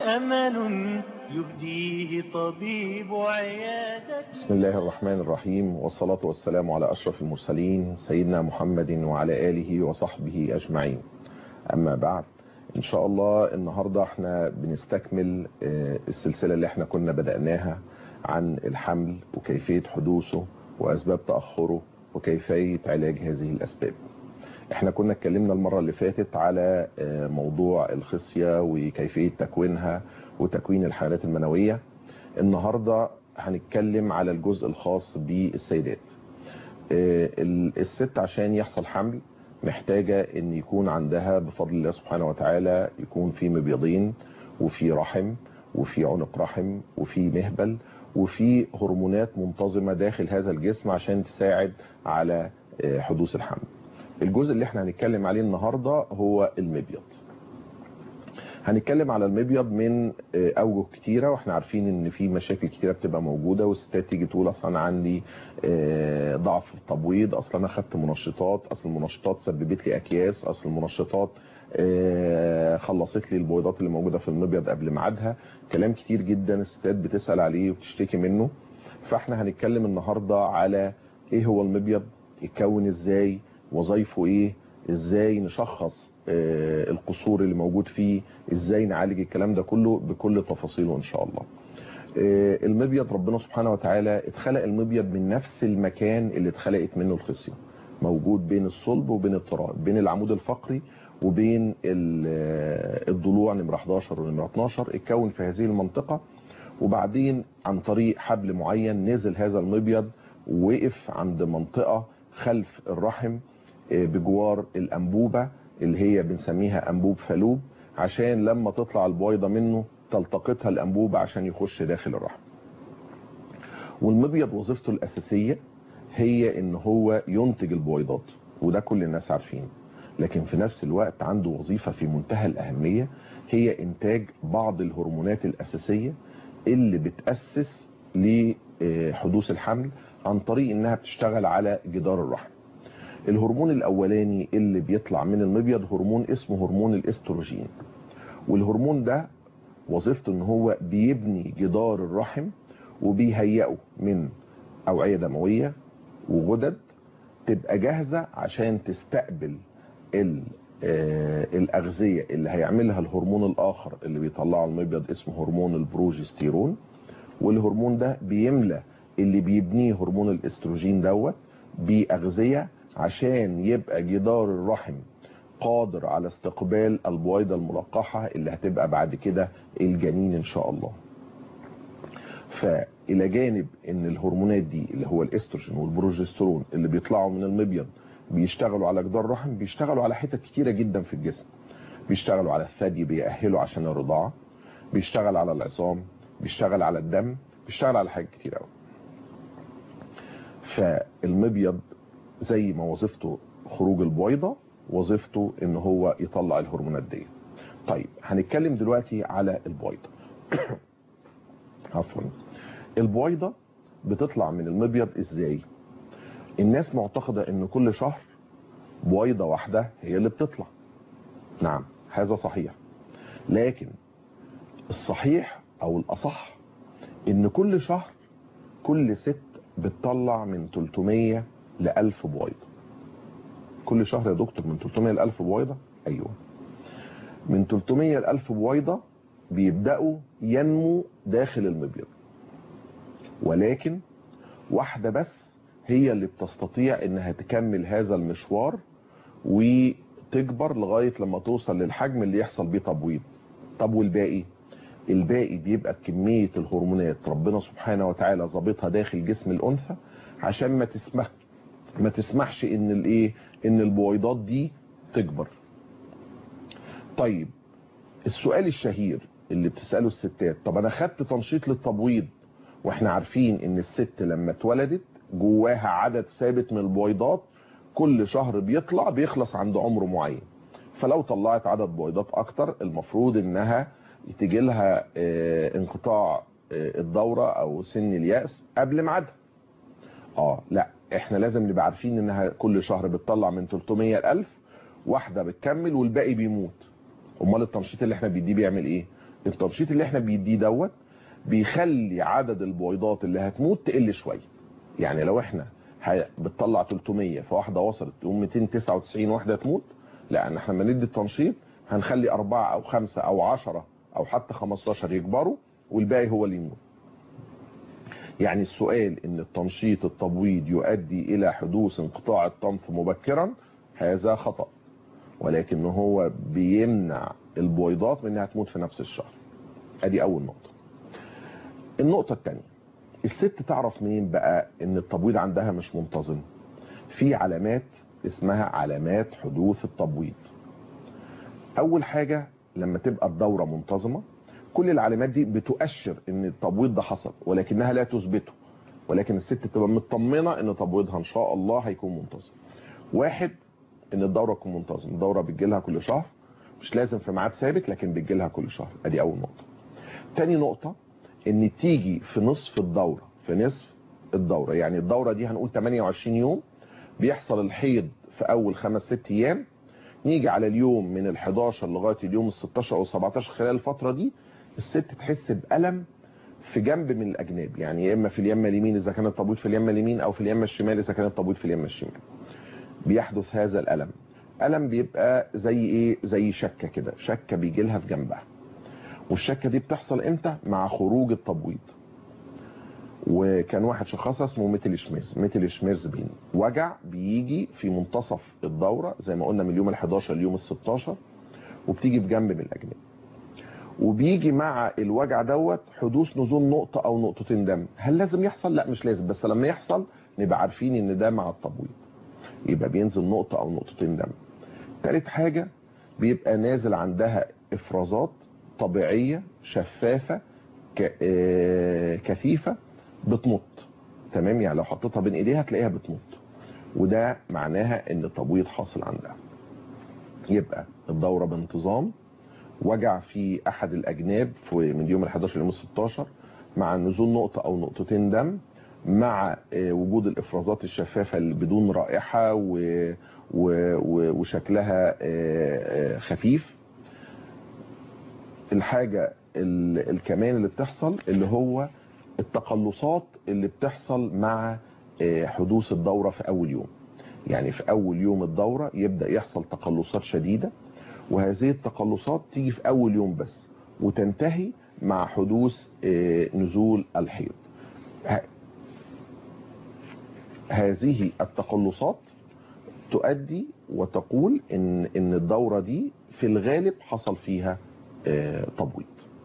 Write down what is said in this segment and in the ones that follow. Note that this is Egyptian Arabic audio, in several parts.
أمل يهديه طبيب عيادة بسم الله الرحمن الرحيم والصلاة والسلام على أشرف المرسلين سيدنا محمد وعلى آله وصحبه أجمعين أما بعد إن شاء الله النهاردة احنا بنستكمل السلسلة اللي احنا كنا بدأناها عن الحمل وكيفية حدوثه وأسباب تأخره وكيفية علاج هذه الأسباب احنا كنا اتكلمنا المرة اللي فاتت على موضوع الخصية وكيفية تكوينها وتكوين الحيوانات المنوية النهاردة هنتكلم على الجزء الخاص بالسيدات الست عشان يحصل حمل محتاجة ان يكون عندها بفضل الله سبحانه وتعالى يكون في مبيضين وفي رحم وفي عنق رحم وفي مهبل وفي هرمونات منتظمة داخل هذا الجسم عشان تساعد على حدوث الحمل الجزء اللي احنا هنتكلم عليه النهاردة هو المبيض هنتكلم على المبيض من اوجه كتيره واحنا عارفين ان في مشاكل كتيره بتبقى موجوده والستات تيجي تقول اصل انا عندي ضعف في التبويض اصل انا خدت منشطات اصل المنشطات سببت لي اكياس اصل المنشطات خلصت لي البويضات اللي موجوده في المبيض قبل ميعادها كلام كتير جدا الستات بتسال عليه وبتشتكي منه فاحنا هنتكلم النهارده على ايه هو المبيض يتكون ازاي وظايفه ايه ازاي نشخص القصور اللي موجود فيه ازاي نعالج الكلام ده كله بكل تفاصيله ان شاء الله المبيض ربنا سبحانه وتعالى اتخلق المبيض من نفس المكان اللي اتخلقت منه الخصية موجود بين الصلب وبين التراب بين العمود الفقري وبين الضلوع نمرة 11 ونمرة 12 اتكون في هذه المنطقة وبعدين عن طريق حبل معين نزل هذا المبيض ووقف عند منطقة خلف الرحم بجوار الأنبوبة اللي هي بنسميها أنبوب فلوب عشان لما تطلع البويضة منه تلتقطها الأنبوبة عشان يخش داخل الرحم والمبيض وظيفته الأساسية هي ان هو ينتج البويضات وده كل الناس عارفين لكن في نفس الوقت عنده وظيفة في منتهى الأهمية هي إنتاج بعض الهرمونات الأساسية اللي بتأسس لحدوث الحمل عن طريق إنها بتشتغل على جدار الرحم الهرمون الاولاني اللي بيطلع من المبيض هرمون اسمه هرمون الاستروجين والهرمون ده وظيفته ان هو بيبني جدار الرحم وبيهيئه من اوعيه دمويه وغدد تبقى جاهزه عشان تستقبل الاغذيه اللي هيعملها الهرمون الاخر اللي بيطلعه المبيض اسمه هرمون البروجستيرون والهرمون ده بيملى اللي بيبنيه هرمون الاستروجين دوت باغذيه عشان يبقى جدار الرحم قادر على استقبال البويضة الملقحة اللي هتبقى بعد كده الجنين ان شاء الله فإلى جانب ان الهرمونات دي اللي هو الاستروجين والبروجسترون اللي بيطلعوا من المبيض بيشتغلوا على جدار الرحم بيشتغلوا على حتت كتيرة جدا في الجسم بيشتغلوا على الثدي بيأهلوا عشان الرضاعة بيشتغل على العظام بيشتغل على الدم بيشتغل على حاجات كتير قوي فالمبيض زي ما وظيفته خروج البويضة وظيفته ان هو يطلع الهرمونات دي طيب هنتكلم دلوقتي على البويضة عفوا البويضة بتطلع من المبيض ازاي الناس معتقدة ان كل شهر بويضة واحدة هي اللي بتطلع نعم هذا صحيح لكن الصحيح او الاصح ان كل شهر كل ست بتطلع من 300 ل 1000 بويضة كل شهر يا دكتور من 300 ل 1000 بويضة ايوه من 300 ل 1000 بويضة بيبدأوا ينمو داخل المبيض ولكن واحدة بس هي اللي بتستطيع انها تكمل هذا المشوار وتكبر لغاية لما توصل للحجم اللي يحصل بيه تبويض طب والباقي الباقي بيبقى كمية الهرمونات ربنا سبحانه وتعالى ظابطها داخل جسم الانثى عشان ما تسمح ما تسمحش ان الايه ان البويضات دي تكبر طيب السؤال الشهير اللي بتسأله الستات طب انا خدت تنشيط للتبويض واحنا عارفين ان الست لما اتولدت جواها عدد ثابت من البويضات كل شهر بيطلع بيخلص عند عمر معين فلو طلعت عدد بويضات اكتر المفروض انها تيجي لها انقطاع الدورة او سن اليأس قبل ميعادها اه لا احنا لازم نبقى عارفين انها كل شهر بتطلع من 300 ل 1000 واحدة بتكمل والباقي بيموت امال التنشيط اللي احنا بيديه بيعمل ايه التنشيط اللي احنا بيديه دوت بيخلي عدد البويضات اللي هتموت تقل شويه يعني لو احنا ه- بتطلع 300 فواحده وصلت تقوم 299 واحده تموت لا احنا لما ندي التنشيط هنخلي أربعة أو خمسة أو عشرة أو حتى 15 يكبروا والباقي هو اللي يموت يعني السؤال ان التنشيط التبويض يؤدي الى حدوث انقطاع الطمث مبكرا هذا خطأ ولكن هو بيمنع البويضات من انها تموت في نفس الشهر ادي اول نقطة النقطة الثانية الست تعرف منين بقى ان التبويض عندها مش منتظم في علامات اسمها علامات حدوث التبويض اول حاجة لما تبقى الدورة منتظمة كل العلامات دي بتؤشر ان التبويض ده حصل ولكنها لا تثبته ولكن الست تبقى مطمنه ان تبويضها ان شاء الله هيكون منتظم واحد ان الدوره تكون منتظمه الدوره بتجي لها كل شهر مش لازم في ميعاد ثابت لكن بتجي لها كل شهر ادي اول نقطه تاني نقطه ان تيجي في نصف الدوره في نصف الدوره يعني الدوره دي هنقول 28 يوم بيحصل الحيض في اول خمس ست ايام نيجي على اليوم من ال 11 لغايه اليوم ال 16 او 17 خلال الفتره دي الست تحس بألم في جنب من الأجناب يعني يا إما في اليمة اليمين إذا كان التبويض في اليمة اليمين أو في اليمة الشمال إذا كان التبويض في اليمة الشمال بيحدث هذا الألم ألم بيبقى زي إيه زي شكة كده شكة بيجي لها في جنبها والشكة دي بتحصل إمتى مع خروج التبويض وكان واحد شخصها اسمه ميتل شميرز ميتل شميرز بين وجع بيجي في منتصف الدورة زي ما قلنا من اليوم ال 11 لليوم ال 16 وبتيجي في جنب من الأجناب وبيجي مع الوجع دوت حدوث نزول نقطة او نقطتين دم هل لازم يحصل لا مش لازم بس لما يحصل نبقى عارفين ان ده مع التبويض يبقى بينزل نقطة او نقطتين دم تالت حاجة بيبقى نازل عندها افرازات طبيعية شفافة ك- آه، كثيفة بتمط تمام يعني لو حطيتها بين ايديها تلاقيها بتمط وده معناها ان التبويض حاصل عندها يبقى الدورة بانتظام وجع في احد الاجناب في من يوم ال 11 ليوم ال 16 مع نزول نقطه او نقطتين دم مع آه، وجود الافرازات الشفافه اللي بدون رائحه و و و وشكلها آه، آه، خفيف الحاجه ال- الكمان اللي بتحصل اللي هو التقلصات اللي بتحصل مع آه، حدوث الدوره في اول يوم يعني في اول يوم الدوره يبدا يحصل تقلصات شديده وهذه التقلصات تيجي في اول يوم بس وتنتهي مع حدوث آه، نزول الحيض ه- هذه التقلصات تؤدي وتقول ان ان الدوره دي في الغالب حصل فيها آه، تبويض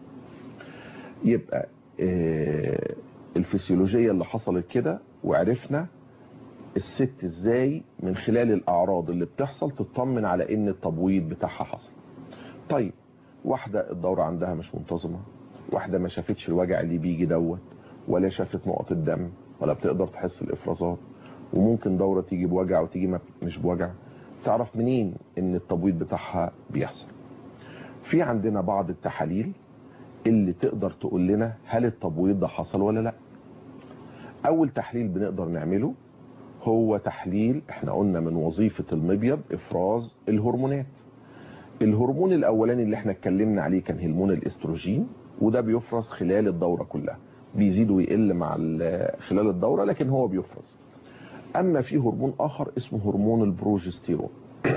يبقى آه، الفسيولوجيه اللي حصلت كده وعرفنا الست ازاي من خلال الاعراض اللي بتحصل تطمن على ان التبويض بتاعها حصل طيب واحدة الدورة عندها مش منتظمة واحدة ما شافتش الوجع اللي بيجي دوت ولا شافت نقط الدم ولا بتقدر تحس الافرازات وممكن دورة تيجي بوجع وتيجي ما- مش بوجع تعرف منين ان التبويض بتاعها بيحصل في عندنا بعض التحاليل اللي تقدر تقول لنا هل التبويض ده حصل ولا لا اول تحليل بنقدر نعمله هو تحليل احنا قلنا من وظيفة المبيض افراز الهرمونات الهرمون الاولاني اللي احنا اتكلمنا عليه كان هرمون الاستروجين وده بيفرز خلال الدورة كلها بيزيد ويقل مع ال- خلال الدورة لكن هو بيفرز اما في هرمون اخر اسمه هرمون البروجستيرون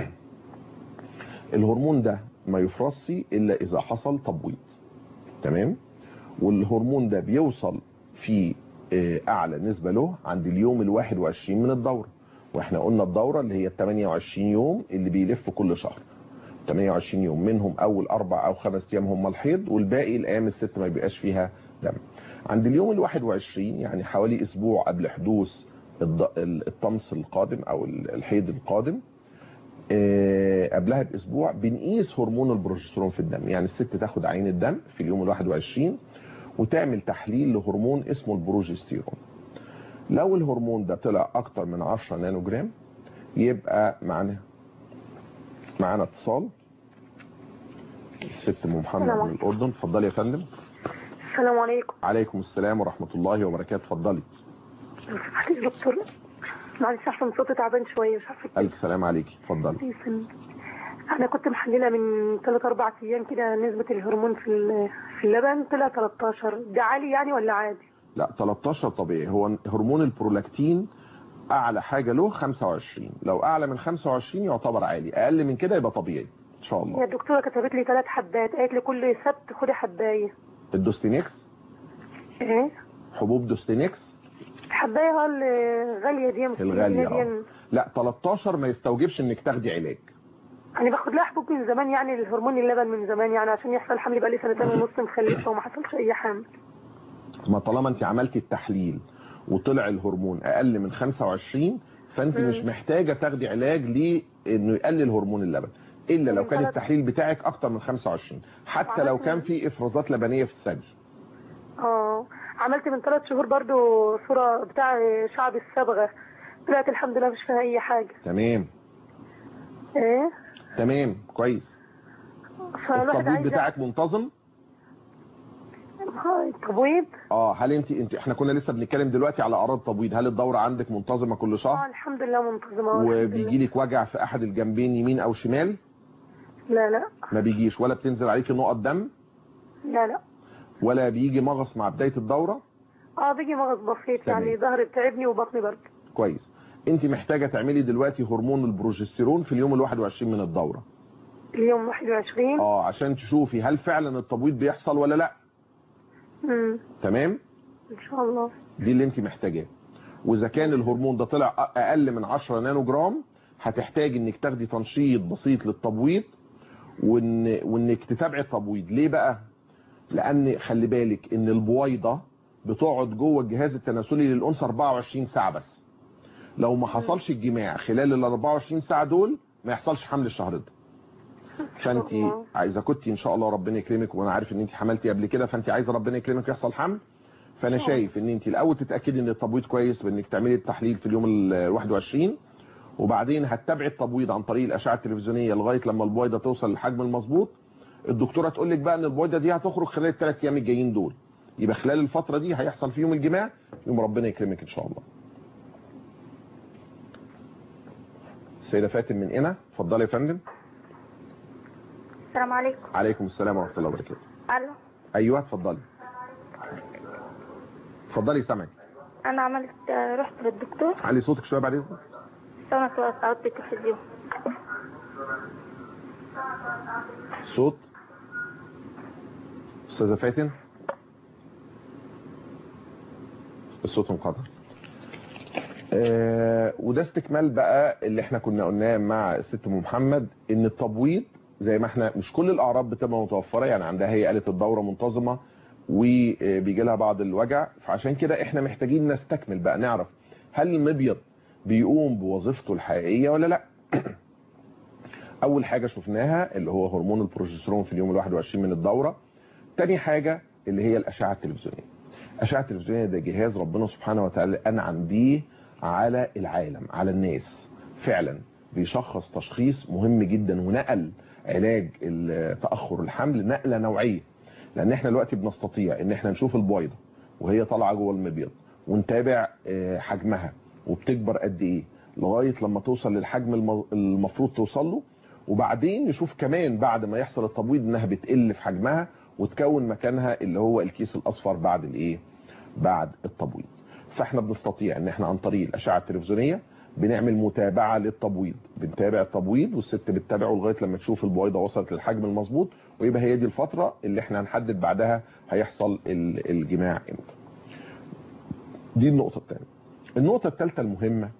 الهرمون ده ما يفرزش الا اذا حصل تبويض تمام والهرمون ده بيوصل في آه، اعلى نسبة له عند اليوم الواحد وعشرين من الدورة واحنا قلنا الدورة اللي هي ال 28 يوم اللي بيلف كل شهر 28 يوم منهم اول اربع او خمس ايام هم الحيض والباقي الايام الست ما بيبقاش فيها دم عند اليوم ال 21 يعني حوالي اسبوع قبل حدوث الض- الطمس القادم او الحيض القادم آه، قبلها باسبوع بنقيس هرمون البروجسترون في الدم يعني الست تاخد عين الدم في اليوم ال 21 وتعمل تحليل لهرمون اسمه البروجستيرون لو الهرمون ده طلع اكتر من 10 نانو جرام يبقى معانا معانا اتصال الست ام محمد السلام من الاردن اتفضلي يا فندم السلام عليكم عليكم السلام ورحمه الله وبركاته اتفضلي لو سمحتي يا دكتور معلش عشان صوتي تعبان شويه مش عارفه الف سلام عليكي اتفضلي يسلمك. انا كنت محلله من 3 4 ايام كده نسبه الهرمون في ال- في اللبن طلع 13 ده عالي يعني ولا عادي لا 13 طبيعي هو هرمون البرولاكتين اعلى حاجه له 25 لو اعلى من 25 يعتبر عالي اقل من كده يبقى طبيعي ان شاء هي الله الدكتوره كتبت لي ثلاث حبات قالت لي كل سبت خدي حبايه الدوستينكس ايه حبوب دوستينكس الحبايه اه الغاليه دي مش الغالية، اللي هي آه. دي. لا 13 ما يستوجبش انك تاخدي علاج انا باخد لها حبوب من زمان يعني الهرمون اللبن من زمان يعني عشان يحصل حمل بقى لي سنتين ونص مخلفه وما حصلش اي حمل ما طالما انت عملتي التحليل وطلع الهرمون اقل من 25 فانت مم. مش محتاجه تاخدي علاج لانه يقلل هرمون اللبن الا لو مم، كان خلاص. التحليل بتاعك اكتر من 25 حتى لو وعملت كان من- في افرازات لبنيه في الثدي اه عملت من ثلاث شهور برضو صورة بتاع شعب الصبغة طلعت الحمد لله مش فيها أي حاجة تمام ايه تمام كويس فالواحد التبويض عايز بتاعك منتظم ها، التبويض اه هل انت انت احنا كنا لسه بنتكلم دلوقتي على اعراض تبويض هل الدوره عندك منتظمه كل اه شهر الحمد لله منتظمة الحمد وبيجي لله. لك وجع في احد الجنبين يمين او شمال لا لا ما بيجيش ولا بتنزل عليكي نقط دم لا لا ولا بيجي مغص مع بدايه الدوره اه بيجي مغص بسيط تمام. يعني ظهري بتعبني وبطني برضه كويس انت محتاجه تعملي دلوقتي هرمون البروجستيرون في اليوم ال 21 من الدوره اليوم 21 اه عشان تشوفي هل فعلا التبويض بيحصل ولا لا امم تمام ان شاء الله دي اللي انت محتاجاه واذا كان الهرمون ده طلع أ- اقل من 10 نانو جرام هتحتاج انك تاخدي تنشيط بسيط للتبويض وان وانك تتابعي التبويض ليه بقى لان خلي بالك ان البويضه بتقعد جوه الجهاز التناسلي للانثى 24 ساعه بس لو ما حصلش الجماع خلال ال 24 ساعه دول ما يحصلش حمل الشهر ده فانت الله. عايزه كنت ان شاء الله ربنا يكرمك وانا عارف ان انت حملتي قبل كده فانت عايزه ربنا يكرمك يحصل حمل فانا آه. شايف ان انت الاول تتاكدي ان التبويض كويس بانك تعملي التحليل في اليوم ال 21 وبعدين هتتابعي التبويض عن طريق الاشعه التلفزيونيه لغايه لما البويضه توصل للحجم المظبوط الدكتوره تقول لك بقى ان البويضه دي هتخرج خلال الثلاث ايام الجايين دول يبقى خلال الفتره دي هيحصل فيهم الجماع يوم ربنا يكرمك ان شاء الله السيده فاتن من هنا اتفضلي يا فندم السلام عليكم عليكم السلام ورحمه الله وبركاته الو ايوه اتفضلي اتفضلي سامعك انا عملت رحت للدكتور علي صوتك شويه بعد اذنك سنة وقعدت التلفزيون الصوت استاذه فاتن الصوت انقطع آه وده استكمال بقى اللي احنا كنا قلناه مع الست ام محمد ان التبويض زي ما احنا مش كل الاعراض بتبقى متوفره يعني عندها هي قالت الدوره منتظمه وبيجي لها بعض الوجع فعشان كده احنا محتاجين نستكمل بقى نعرف هل المبيض بيقوم بوظيفته الحقيقيه ولا لا اول حاجه شفناها اللي هو هرمون البروجسترون في اليوم ال21 من الدوره تاني حاجه اللي هي الاشعه التلفزيونيه الاشعه التلفزيونيه ده جهاز ربنا سبحانه وتعالى انعم بيه على العالم على الناس فعلا بيشخص تشخيص مهم جدا ونقل علاج ال- تاخر الحمل نقله نوعيه لان احنا دلوقتي بنستطيع ان احنا نشوف البويضه وهي طالعه جوه المبيض ونتابع آه، حجمها وبتكبر قد ايه لغايه لما توصل للحجم الم- المفروض توصل له وبعدين نشوف كمان بعد ما يحصل التبويض انها بتقل في حجمها وتكون مكانها اللي هو الكيس الاصفر بعد الايه بعد التبويض فاحنا بنستطيع ان احنا عن طريق الاشعه التلفزيونيه بنعمل متابعه للتبويض بنتابع التبويض والست بتتابعه لغايه لما تشوف البويضه وصلت للحجم المظبوط ويبقى هي دي الفتره اللي احنا هنحدد بعدها هيحصل ال- الجماع امتى دي النقطه الثانيه النقطه الثالثه المهمه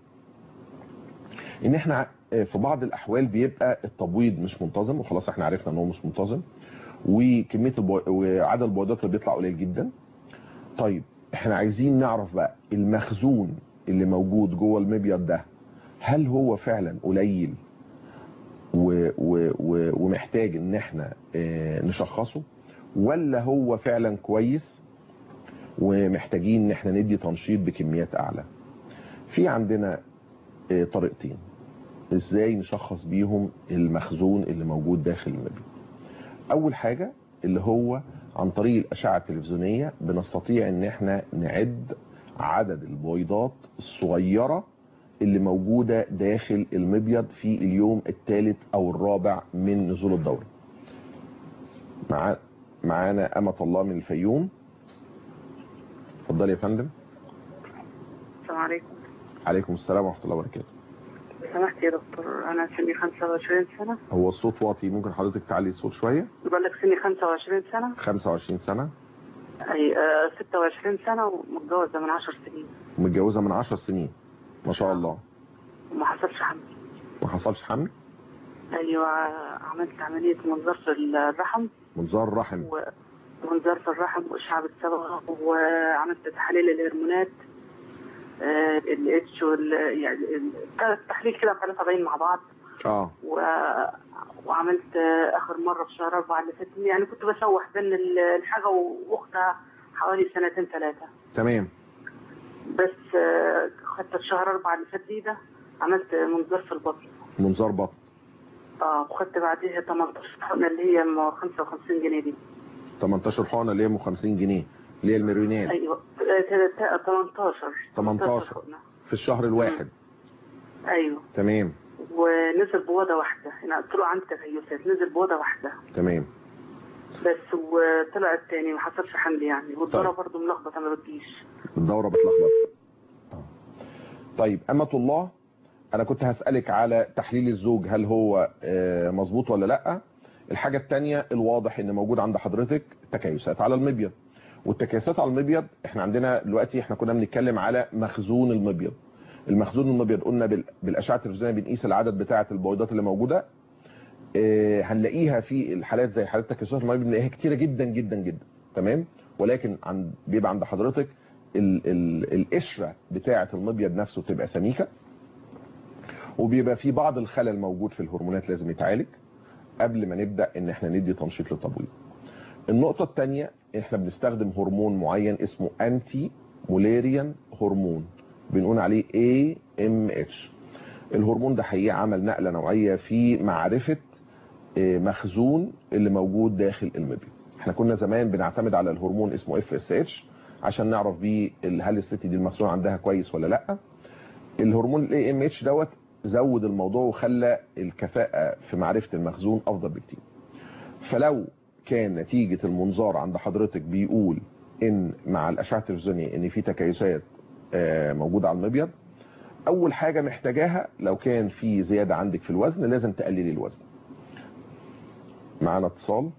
ان احنا في بعض الاحوال بيبقى التبويض مش منتظم وخلاص احنا عرفنا ان هو مش منتظم وكميه البو... وعدد البويضات اللي بيطلع قليل جدا طيب احنا عايزين نعرف بقى المخزون اللي موجود جوه المبيض ده هل هو فعلا قليل و... و... و... ومحتاج ان احنا اه نشخصه ولا هو فعلا كويس ومحتاجين ان احنا ندي تنشيط بكميات اعلى في عندنا اه طريقتين ازاي نشخص بيهم المخزون اللي موجود داخل المبيض اول حاجة اللي هو عن طريق الاشعة التلفزيونية بنستطيع ان احنا نعد عدد البويضات الصغيرة اللي موجودة داخل المبيض في اليوم الثالث او الرابع من نزول الدورة مع معانا أمة الله من الفيوم اتفضلي يا فندم السلام عليكم عليكم السلام ورحمة الله وبركاته سمحت يا دكتور انا سني 25 سنه هو الصوت واطي ممكن حضرتك تعلي الصوت شوية بقول لك سني 25 سنه 25 سنة اي آه 26 سنه ومتجوزه من 10 سنين متجوزة من 10 سنين ما شاء الله وما حصلش حمل ما حصلش حمل ايوه عملت عمليه منظار في الرحم منظار الرحم و- ومنظار في الرحم واشعه بالصبغه وعملت تحاليل الهرمونات الاتش وال يعني ال- تحليل كده ثلاثه باين مع بعض اه و... وعملت آه، اخر مره في شهر اربعه اللي فات يعني كنت بسوح بين ال- الحاجه واختها حوالي سنتين ثلاثه تمام بس آه، خدت في شهر اربعه اللي فات دي ده عملت منظار في البطن منظار بطن اه وخدت بعديها 18 حقنه اللي هي م- 55 جنيه دي 18 حقنة اللي هي ام 50 جنيه اللي هي الميرونات ايوه آه، ت- ت- 18 18. حقنه في الشهر الواحد ايوه تمام ونزل بوضه واحده انا قلت له عندي تكيسات نزل بوضه واحده تمام بس وطلع التاني ما حصلش حمل يعني والدوره طيب. برضه ملخبطه ما بتجيش الدورة بتلخبط آه. طيب أمة الله أنا كنت هسألك على تحليل الزوج هل هو آه، مظبوط ولا لأ الحاجة التانية الواضح إن موجود عند حضرتك تكيسات على المبيض والتكيسات على المبيض احنا عندنا دلوقتي احنا كنا بنتكلم على مخزون المبيض المخزون المبيض قلنا بال- بالأشعة التلفزيونية بنقيس العدد بتاعة البويضات اللي موجودة آه، هنلاقيها في الحالات زي حالات تكيسات المبيض بنلاقيها كتيرة جدا جدا جدا تمام ولكن عند بيبقى عند حضرتك ال ال القشره بتاعه المبيض نفسه بتبقى سميكه وبيبقى في بعض الخلل موجود في الهرمونات لازم يتعالج قبل ما نبدا ان احنا ندي تنشيط للتبويض النقطه الثانيه احنا بنستخدم هرمون معين اسمه انتي موليريان هرمون بنقول عليه AMH الهرمون ده حقيقه عمل نقله نوعيه في معرفه آه، مخزون اللي موجود داخل المبيض احنا كنا زمان بنعتمد على الهرمون اسمه FSH عشان نعرف بيه ال- هل الست دي المخزون عندها كويس ولا لا الهرمون الاي ام اتش دوت زود الموضوع وخلى الكفاءة في معرفة المخزون افضل بكتير فلو كان نتيجة المنظار عند حضرتك بيقول ان مع الاشعة التلفزيونية ان في تكيسات آه، موجودة على المبيض اول حاجة محتاجاها لو كان في زيادة عندك في الوزن لازم تقللي الوزن معانا اتصال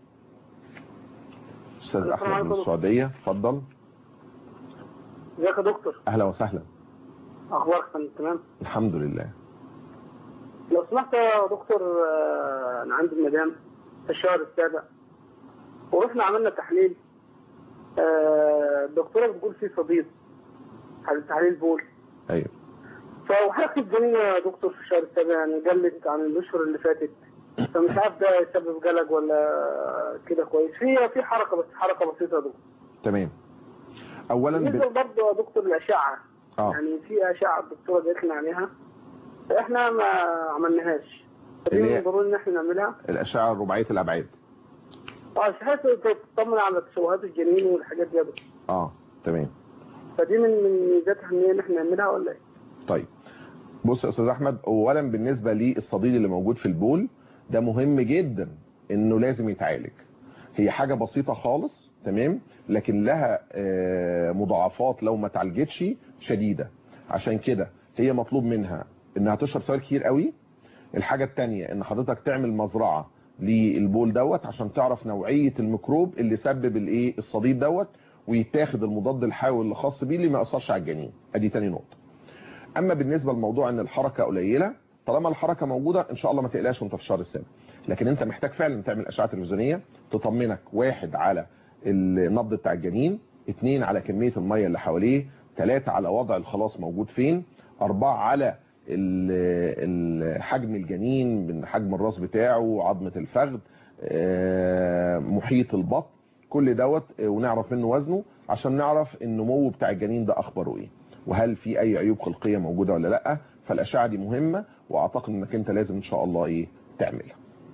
استاذ السلام احمد من عليكم. السعودية اتفضل ازيك يا دكتور اهلا وسهلا اخبارك فندم تمام الحمد لله لو سمحت يا دكتور آه، انا عندي المدام في الشهر السابع ورحنا عملنا تحليل آه، الدكتوره بتقول في صديد على تحليل بول ايوه فوحركت الجنين يا دكتور في الشهر السابع يعني قلت عن الاشهر اللي فاتت فمش عارف ده يسبب قلق ولا كده كويس في في حركه بس حركه بسيطه يا دكتور تمام اولا بالنسبه ب... برضه يا دكتور الاشعه اه يعني في اشعه الدكتوره قالت لنا عليها احنا ما عملناهاش اللي فدي هي- ضروري ان احنا نعملها الاشعه رباعيه الابعاد اه بحيث تطمن على تشوهات الجنين والحاجات دي يا دكتور اه تمام فدي من من ميزاتها ان هي ان احنا نعملها ولا ايه؟ طيب بص يا استاذ احمد اولا بالنسبه للصديد اللي موجود في البول ده مهم جدا انه لازم يتعالج هي حاجه بسيطه خالص تمام لكن لها آه، مضاعفات لو ما اتعالجتش شديده عشان كده هي مطلوب منها انها تشرب سوائل كتير قوي الحاجه الثانيه ان حضرتك تعمل مزرعه للبول دوت عشان تعرف نوعيه الميكروب اللي سبب الايه الصديد دوت ويتاخد المضاد الحيوي اللي خاص بيه اللي ما ياثرش على الجنين ادي تاني نقطه اما بالنسبه لموضوع ان الحركه قليله طالما الحركه موجوده ان شاء الله ما تقلقش وانت في الشهر السابع لكن انت محتاج فعلا تعمل اشعه تلفزيونيه تطمنك واحد على النبض بتاع الجنين اثنين على كميه الميه اللي حواليه ثلاثه على وضع الخلاص موجود فين اربعه على ال- ال- حجم الجنين من حجم الراس بتاعه عظمه الفخذ آه، محيط البطن كل دوت آه، ونعرف منه وزنه عشان نعرف النمو بتاع الجنين ده اخباره ايه وهل في اي عيوب خلقيه موجوده ولا لا فالاشعه دي مهمه واعتقد انك انت لازم ان شاء الله ايه تعملها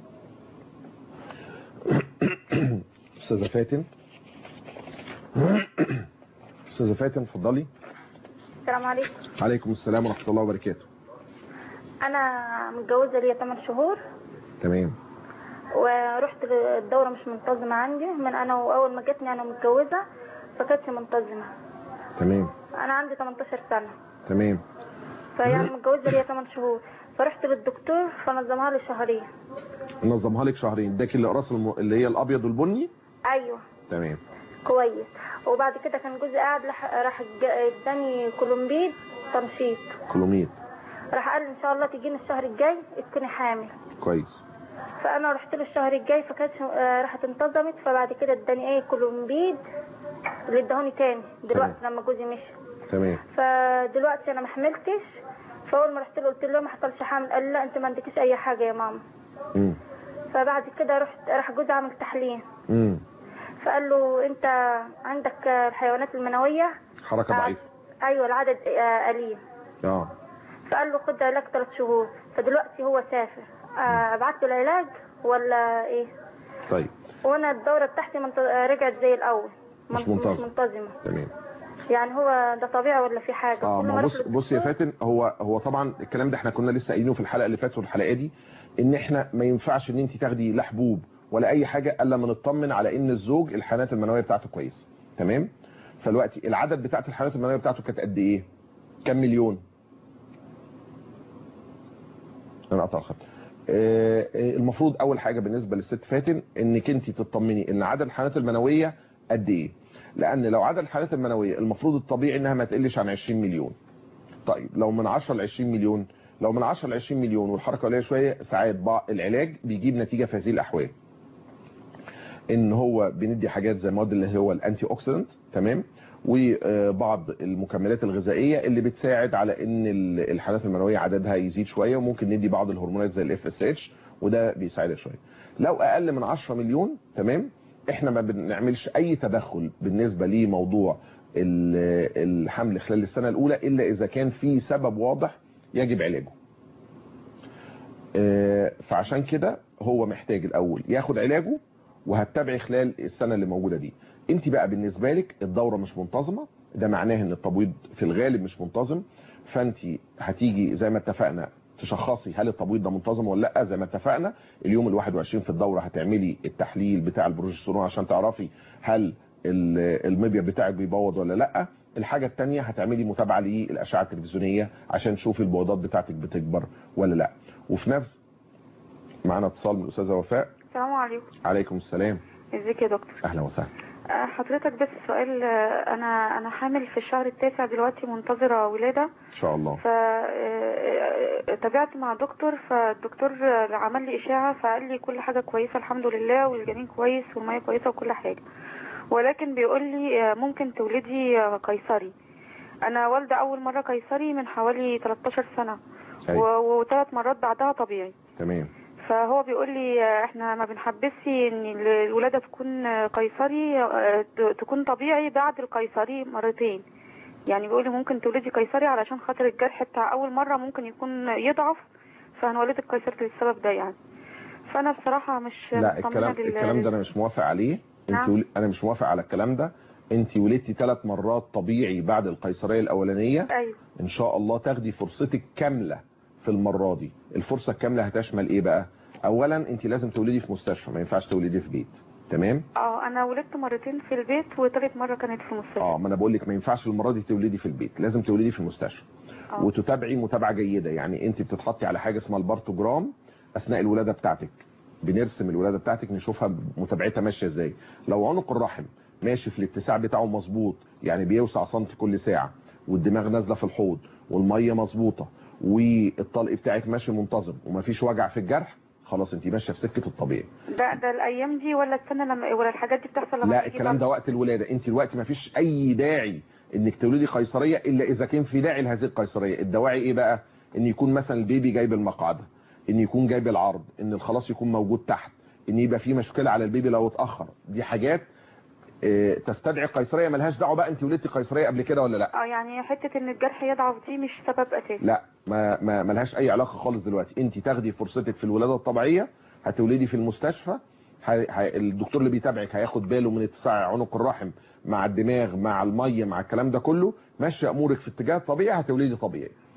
استاذه فاتن استاذه فاتن اتفضلي السلام عليكم عليكم السلام ورحمه الله وبركاته انا متجوزه ليا 8 شهور تمام ورحت الدوره مش منتظمه عندي من انا واول ما جتني انا متجوزه فكانتش منتظمه تمام انا عندي 18 سنه تمام فيعني متجوزه ليا 8 شهور فرحت للدكتور فنظمها لي شهرين نظمها لك شهرين اداكي الاقراص الم... اللي هي الابيض والبني ايوه تمام كويس وبعد كده كان جوزي قاعد لح- راح ج- اداني كولومبيد تنشيط كلوميد راح قال لي ان شاء الله تجيني الشهر الجاي تكوني حامل كويس فانا رحت له الشهر الجاي فكانت آه، راحت انتظمت فبعد كده اداني ايه كولومبيد اللي اداهوني تاني دلوقتي لما جوزي مشي تمام فدلوقتي انا ما حملتش فاول ما رحت له قلت له ما حصلش حامل قال لي لا انت ما عندكيش اي حاجه يا ماما امم فبعد كده رحت راح جوزي عمل تحليل امم فقال له انت عندك آه، الحيوانات المنويه حركه آه، ضعيفه ايوه العدد آه، قليل اه فقال له خد علاج ثلاث شهور فدلوقتي هو سافر آه، ابعت له العلاج ولا ايه طيب وانا الدوره بتاعتي منت... آه، رجعت زي الاول مش من- منتظم. مش منتظمه تمام يعني هو ده طبيعي ولا في حاجه اه كل ما ما بص أروح بص يا للدكتور- فاتن هو هو طبعا الكلام ده احنا كنا لسه قايلينه في الحلقه اللي فاتت والحلقه دي ان احنا ما ينفعش ان انت تاخدي لا حبوب ولا اي حاجه الا ما نطمن على ان الزوج الحالات المنويه بتاعته كويسه تمام فالوقتي العدد بتاعت الحالات المنويه بتاعته كانت قد ايه كام مليون انا قطع الخط آه، آه، المفروض اول حاجه بالنسبه للست فاتن انك انت تطمني ان عدد الحالات المنويه قد ايه لان لو عدد الحالات المنويه المفروض الطبيعي انها ما تقلش عن 20 مليون طيب لو من 10 ل 20 مليون لو من 10 ل 20 مليون والحركه قليله شويه ساعات بعض العلاج بيجيب نتيجه في هذه الاحوال ان هو بندي حاجات زي المواد اللي هو الانتي اوكسيدنت تمام وبعض المكملات الغذائيه اللي بتساعد على ان ال- الحالات المنويه عددها يزيد شويه وممكن ندي بعض الهرمونات زي الاف اس اتش وده بيساعدها شويه لو اقل من 10 مليون تمام احنا ما بنعملش اي تدخل بالنسبه لموضوع ال- الحمل خلال السنه الاولى الا اذا كان في سبب واضح يجب علاجه آه، فعشان كده هو محتاج الاول ياخد علاجه وهتتابعي خلال السنه اللي موجوده دي انت بقى بالنسبه لك الدوره مش منتظمه ده معناه ان التبويض في الغالب مش منتظم فانت هتيجي زي ما اتفقنا تشخصي هل التبويض ده منتظم ولا لا زي ما اتفقنا اليوم ال 21 في الدوره هتعملي التحليل بتاع البروجسترون عشان تعرفي هل ال- المبيض بتاعك بيبوض ولا لا الحاجه الثانيه هتعملي متابعه للاشعه التلفزيونيه عشان تشوفي البويضات بتاعتك بتكبر ولا لا وفي نفس معانا اتصال من الاستاذه وفاء السلام عليكم عليكم السلام ازيك يا دكتور اهلا وسهلا آه، حضرتك بس سؤال آه، انا انا حامل في الشهر التاسع دلوقتي منتظره ولاده ان شاء الله ف آه، تابعت مع دكتور فالدكتور آه، عمل لي اشاعه فقال لي كل حاجه كويسه الحمد لله والجنين كويس والميه كويسه وكل حاجه ولكن بيقول لي آه، ممكن تولدي آه، قيصري انا والده اول مره قيصري من حوالي 13 سنه أيوة. وثلاث مرات بعدها طبيعي تمام فهو بيقول لي آه، احنا ما بنحبسش ان ال- الولاده تكون آه، قيصري آه، ت- تكون طبيعي بعد القيصري مرتين يعني بيقول لي ممكن تولدي قيصري علشان خاطر الجرح بتاع اول مره ممكن يكون يضعف فهنولدك قيصري للسبب ده يعني فانا بصراحه مش لا مطمنة الكلام لل- الكلام ده انا مش موافق عليه انت نعم. ول... انا مش موافق على الكلام ده انت ولدتي ثلاث مرات طبيعي بعد القيصريه الاولانيه ايوه ان شاء الله تاخدي فرصتك كامله في المره دي الفرصه الكامله هتشمل ايه بقى اولا انت لازم تولدي في مستشفى ما ينفعش تولدي في بيت تمام اه انا ولدت مرتين في البيت وتالت مره كانت في مستشفى اه ما انا بقول لك ما ينفعش المره دي تولدي في البيت لازم تولدي في المستشفى آه. وتتابعي متابعه جيده يعني انت بتتحطي على حاجه اسمها البارتوجرام اثناء الولاده بتاعتك بنرسم الولاده بتاعتك نشوفها متابعتها ماشيه ازاي لو عنق الرحم ماشي في الاتساع بتاعه مظبوط يعني بيوسع سنتي كل ساعه والدماغ نازله في الحوض والميه مظبوطه والطلق بتاعك ماشي منتظم ومفيش وجع في الجرح خلاص انت ماشيه في سكه الطبيعي ده ده الايام دي ولا السنه لما ولا الحاجات دي بتحصل لما لا تيجي الكلام بعد- ده وقت الولاده انت دلوقتي ما فيش اي داعي انك تولدي قيصريه الا اذا كان في داعي لهذه القيصريه الدواعي ايه بقى ان يكون مثلا البيبي جايب المقعده ان يكون جايب العرض ان الخلاص يكون موجود تحت ان يبقى في مشكله على البيبي لو اتاخر دي حاجات اه، تستدعي قيصريه ملهاش دعوه بقى انت ولدتي قيصريه قبل كده ولا لا اه يعني حته ان الجرح يضعف دي مش سبب اساسي لا ما ما ملهاش اي علاقه خالص دلوقتي انت تاخدي فرصتك في الولاده الطبيعيه هتولدي في المستشفى هي... هي... الدكتور اللي بيتابعك هياخد باله من اتساع عنق الرحم مع الدماغ مع الميه مع الكلام ده كله ماشي امورك في اتجاه طبيعي هتولدي طبيعي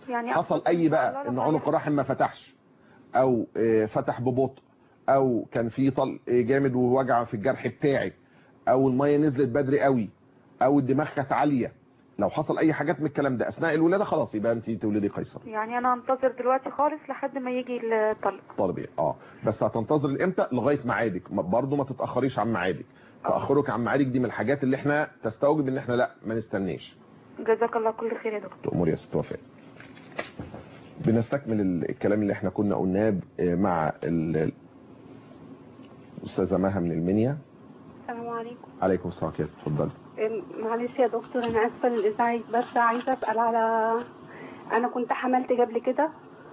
يعني حصل أقصد اي إن بقى الله ان لا عنق ضيع. الرحم ما فتحش او آه، فتح ببطء او كان في طلق جامد ووجع في الجرح بتاعك او الميه نزلت بدري قوي او الدماغ كانت عاليه لو حصل اي حاجات من الكلام ده اثناء الولاده خلاص يبقى انت تولدي قيصر يعني انا انتظر دلوقتي خالص لحد ما يجي الطلق طالب اه بس هتنتظر امتى لغايه ميعادك ما- برضه ما تتاخريش عن ميعادك تاخرك عن ميعادك دي من الحاجات اللي احنا تستوجب ان احنا لا ما نستناش جزاك الله كل خير يا دكتور تأمر يا ست وفاء بنستكمل ال- الكلام اللي احنا كنا قلناه ب- مع ال- الاستاذه مها من المنيا السلام عليكم عليكم السلام عليكم اتفضلي أم، معلش يا دكتور انا اسفه للازعاج بس عايزه اسال على انا كنت حملت قبل كده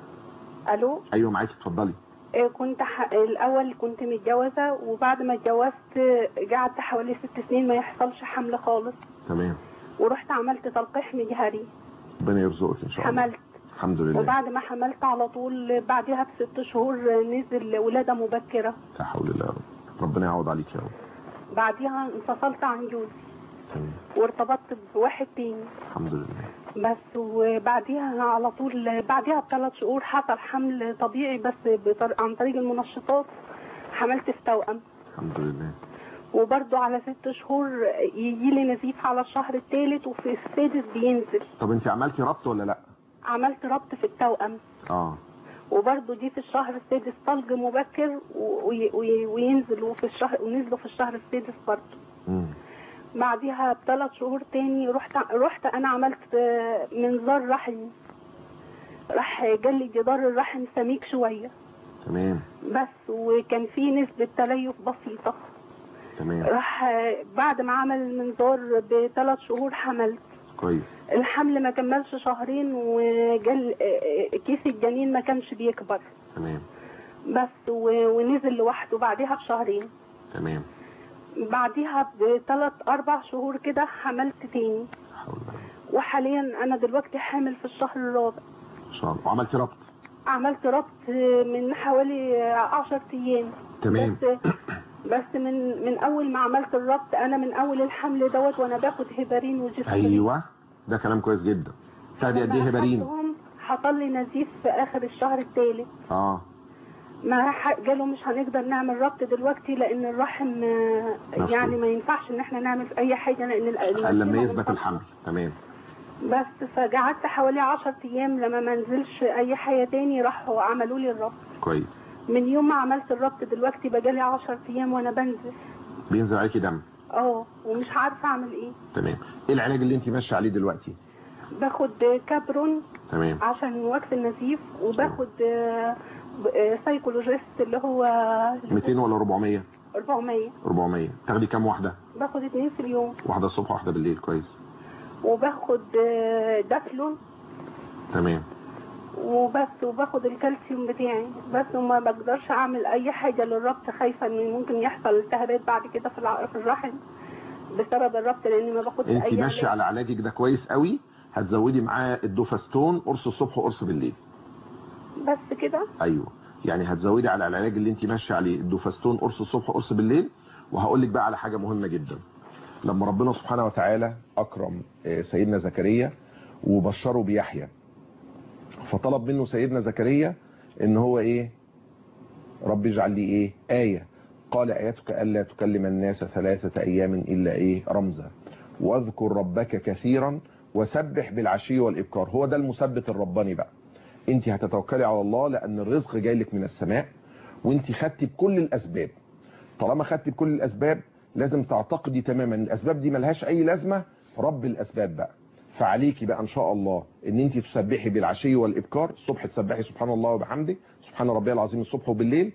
الو ايوه معاكي اتفضلي إيه، كنت ح... الاول كنت متجوزه وبعد ما اتجوزت آه، قعدت حوالي ست سنين ما يحصلش حمل خالص تمام ورحت عملت تلقيح مجهري ربنا يرزقك ان شاء الله حملت الحمد لله وبعد ما حملت على طول بعدها بست شهور نزل ولاده مبكره لا حول الله يا رب ربنا يعوض عليك يا رب بعدها انفصلت عن جوزي تمام وارتبطت بواحد تاني الحمد لله بس وبعديها على طول بعديها بثلاث شهور حصل حمل طبيعي بس بطر... عن طريق المنشطات حملت في توأم الحمد لله وبرضه على ست شهور يجي لي نزيف على الشهر الثالث وفي السادس بينزل طب انت عملتي ربط ولا لا عملت ربط في التوأم اه وبرضه دي في الشهر السادس طلق مبكر و... وي... وي... وينزل وفي الشهر ونزلوا في الشهر السادس برضه امم بعديها بثلاث شهور تاني رحت رحت انا عملت آه، منظار رحم راح جالي جدار الرحم سميك شويه تمام بس وكان في نسبة تليف بسيطة تمام راح آه، بعد ما عمل المنظار بثلاث شهور حملت كويس الحمل ما كملش شهرين وجل آه، آه، كيس الجنين ما كانش بيكبر تمام بس و- ونزل لوحده بعدها بشهرين تمام بعدها بثلاث اربع شهور كده حملت تاني لا حول الله وحاليا انا دلوقتي حامل في الشهر الرابع ان شاء الله وعملتي ربط عملت ربط من حوالي عشر ايام تمام بس بس من من اول ما عملت الربط انا من اول الحمل دوت وانا باخد هيبارين وجسمين ايوه ده كلام كويس جدا تاخدي قد ايه هبارين حصل لي نزيف في اخر الشهر الثالث اه ما ح- قالوا مش هنقدر نعمل ربط دلوقتي لان الرحم آه، مفهوم. يعني ما ينفعش ان احنا نعمل اي حاجه لان ال- قال لما المسيرة يثبت منفصلة. الحمل تمام بس فقعدت حوالي 10 ايام لما ما نزلش اي حاجه تاني راحوا عملوا لي الربط كويس من يوم ما عملت الربط دلوقتي بقالي 10 ايام وانا بنزل بينزل عليكي دم اه ومش عارفه اعمل ايه تمام ايه العلاج اللي انت ماشيه عليه دلوقتي باخد كابرون تمام عشان وقت النزيف وباخد آه، ب- آه، سايكولوجيست اللي هو 200 ولا 400 400 400 تاخدي كام واحده باخد اتنين في اليوم واحده الصبح واحده بالليل كويس وباخد آه، دافلون تمام وبس وباخد الكالسيوم بتاعي بس وما بقدرش اعمل اي حاجه للربط خايفه ان ممكن يحصل التهابات بعد كده في الع- في الرحم بسبب الربط لاني ما باخدش انت اي ماشيه علاج. على علاجك ده كويس قوي هتزودي معاه الدوفاستون قرص الصبح وقرص بالليل بس كده ايوه يعني هتزودي على العلاج اللي انت ماشيه عليه الدوفاستون قرص الصبح وقرص بالليل وهقول لك بقى على حاجه مهمه جدا لما ربنا سبحانه وتعالى اكرم آه، سيدنا زكريا وبشره بيحيى فطلب منه سيدنا زكريا ان هو ايه رب اجعل لي ايه ايه قال ايتك الا تكلم الناس ثلاثه ايام الا ايه رمزا واذكر ربك كثيرا وسبح بالعشي والابكار هو ده المثبت الرباني بقى انت هتتوكلي على الله لان الرزق جاي لك من السماء وانت خدتي بكل الاسباب طالما خدتي بكل الاسباب لازم تعتقدي تماما ان الاسباب دي ملهاش اي لازمه رب الاسباب بقى فعليكي بقى ان شاء الله ان انت تسبحي بالعشي والابكار الصبح تسبحي سبحان الله وبحمده سبحان ربي العظيم الصبح وبالليل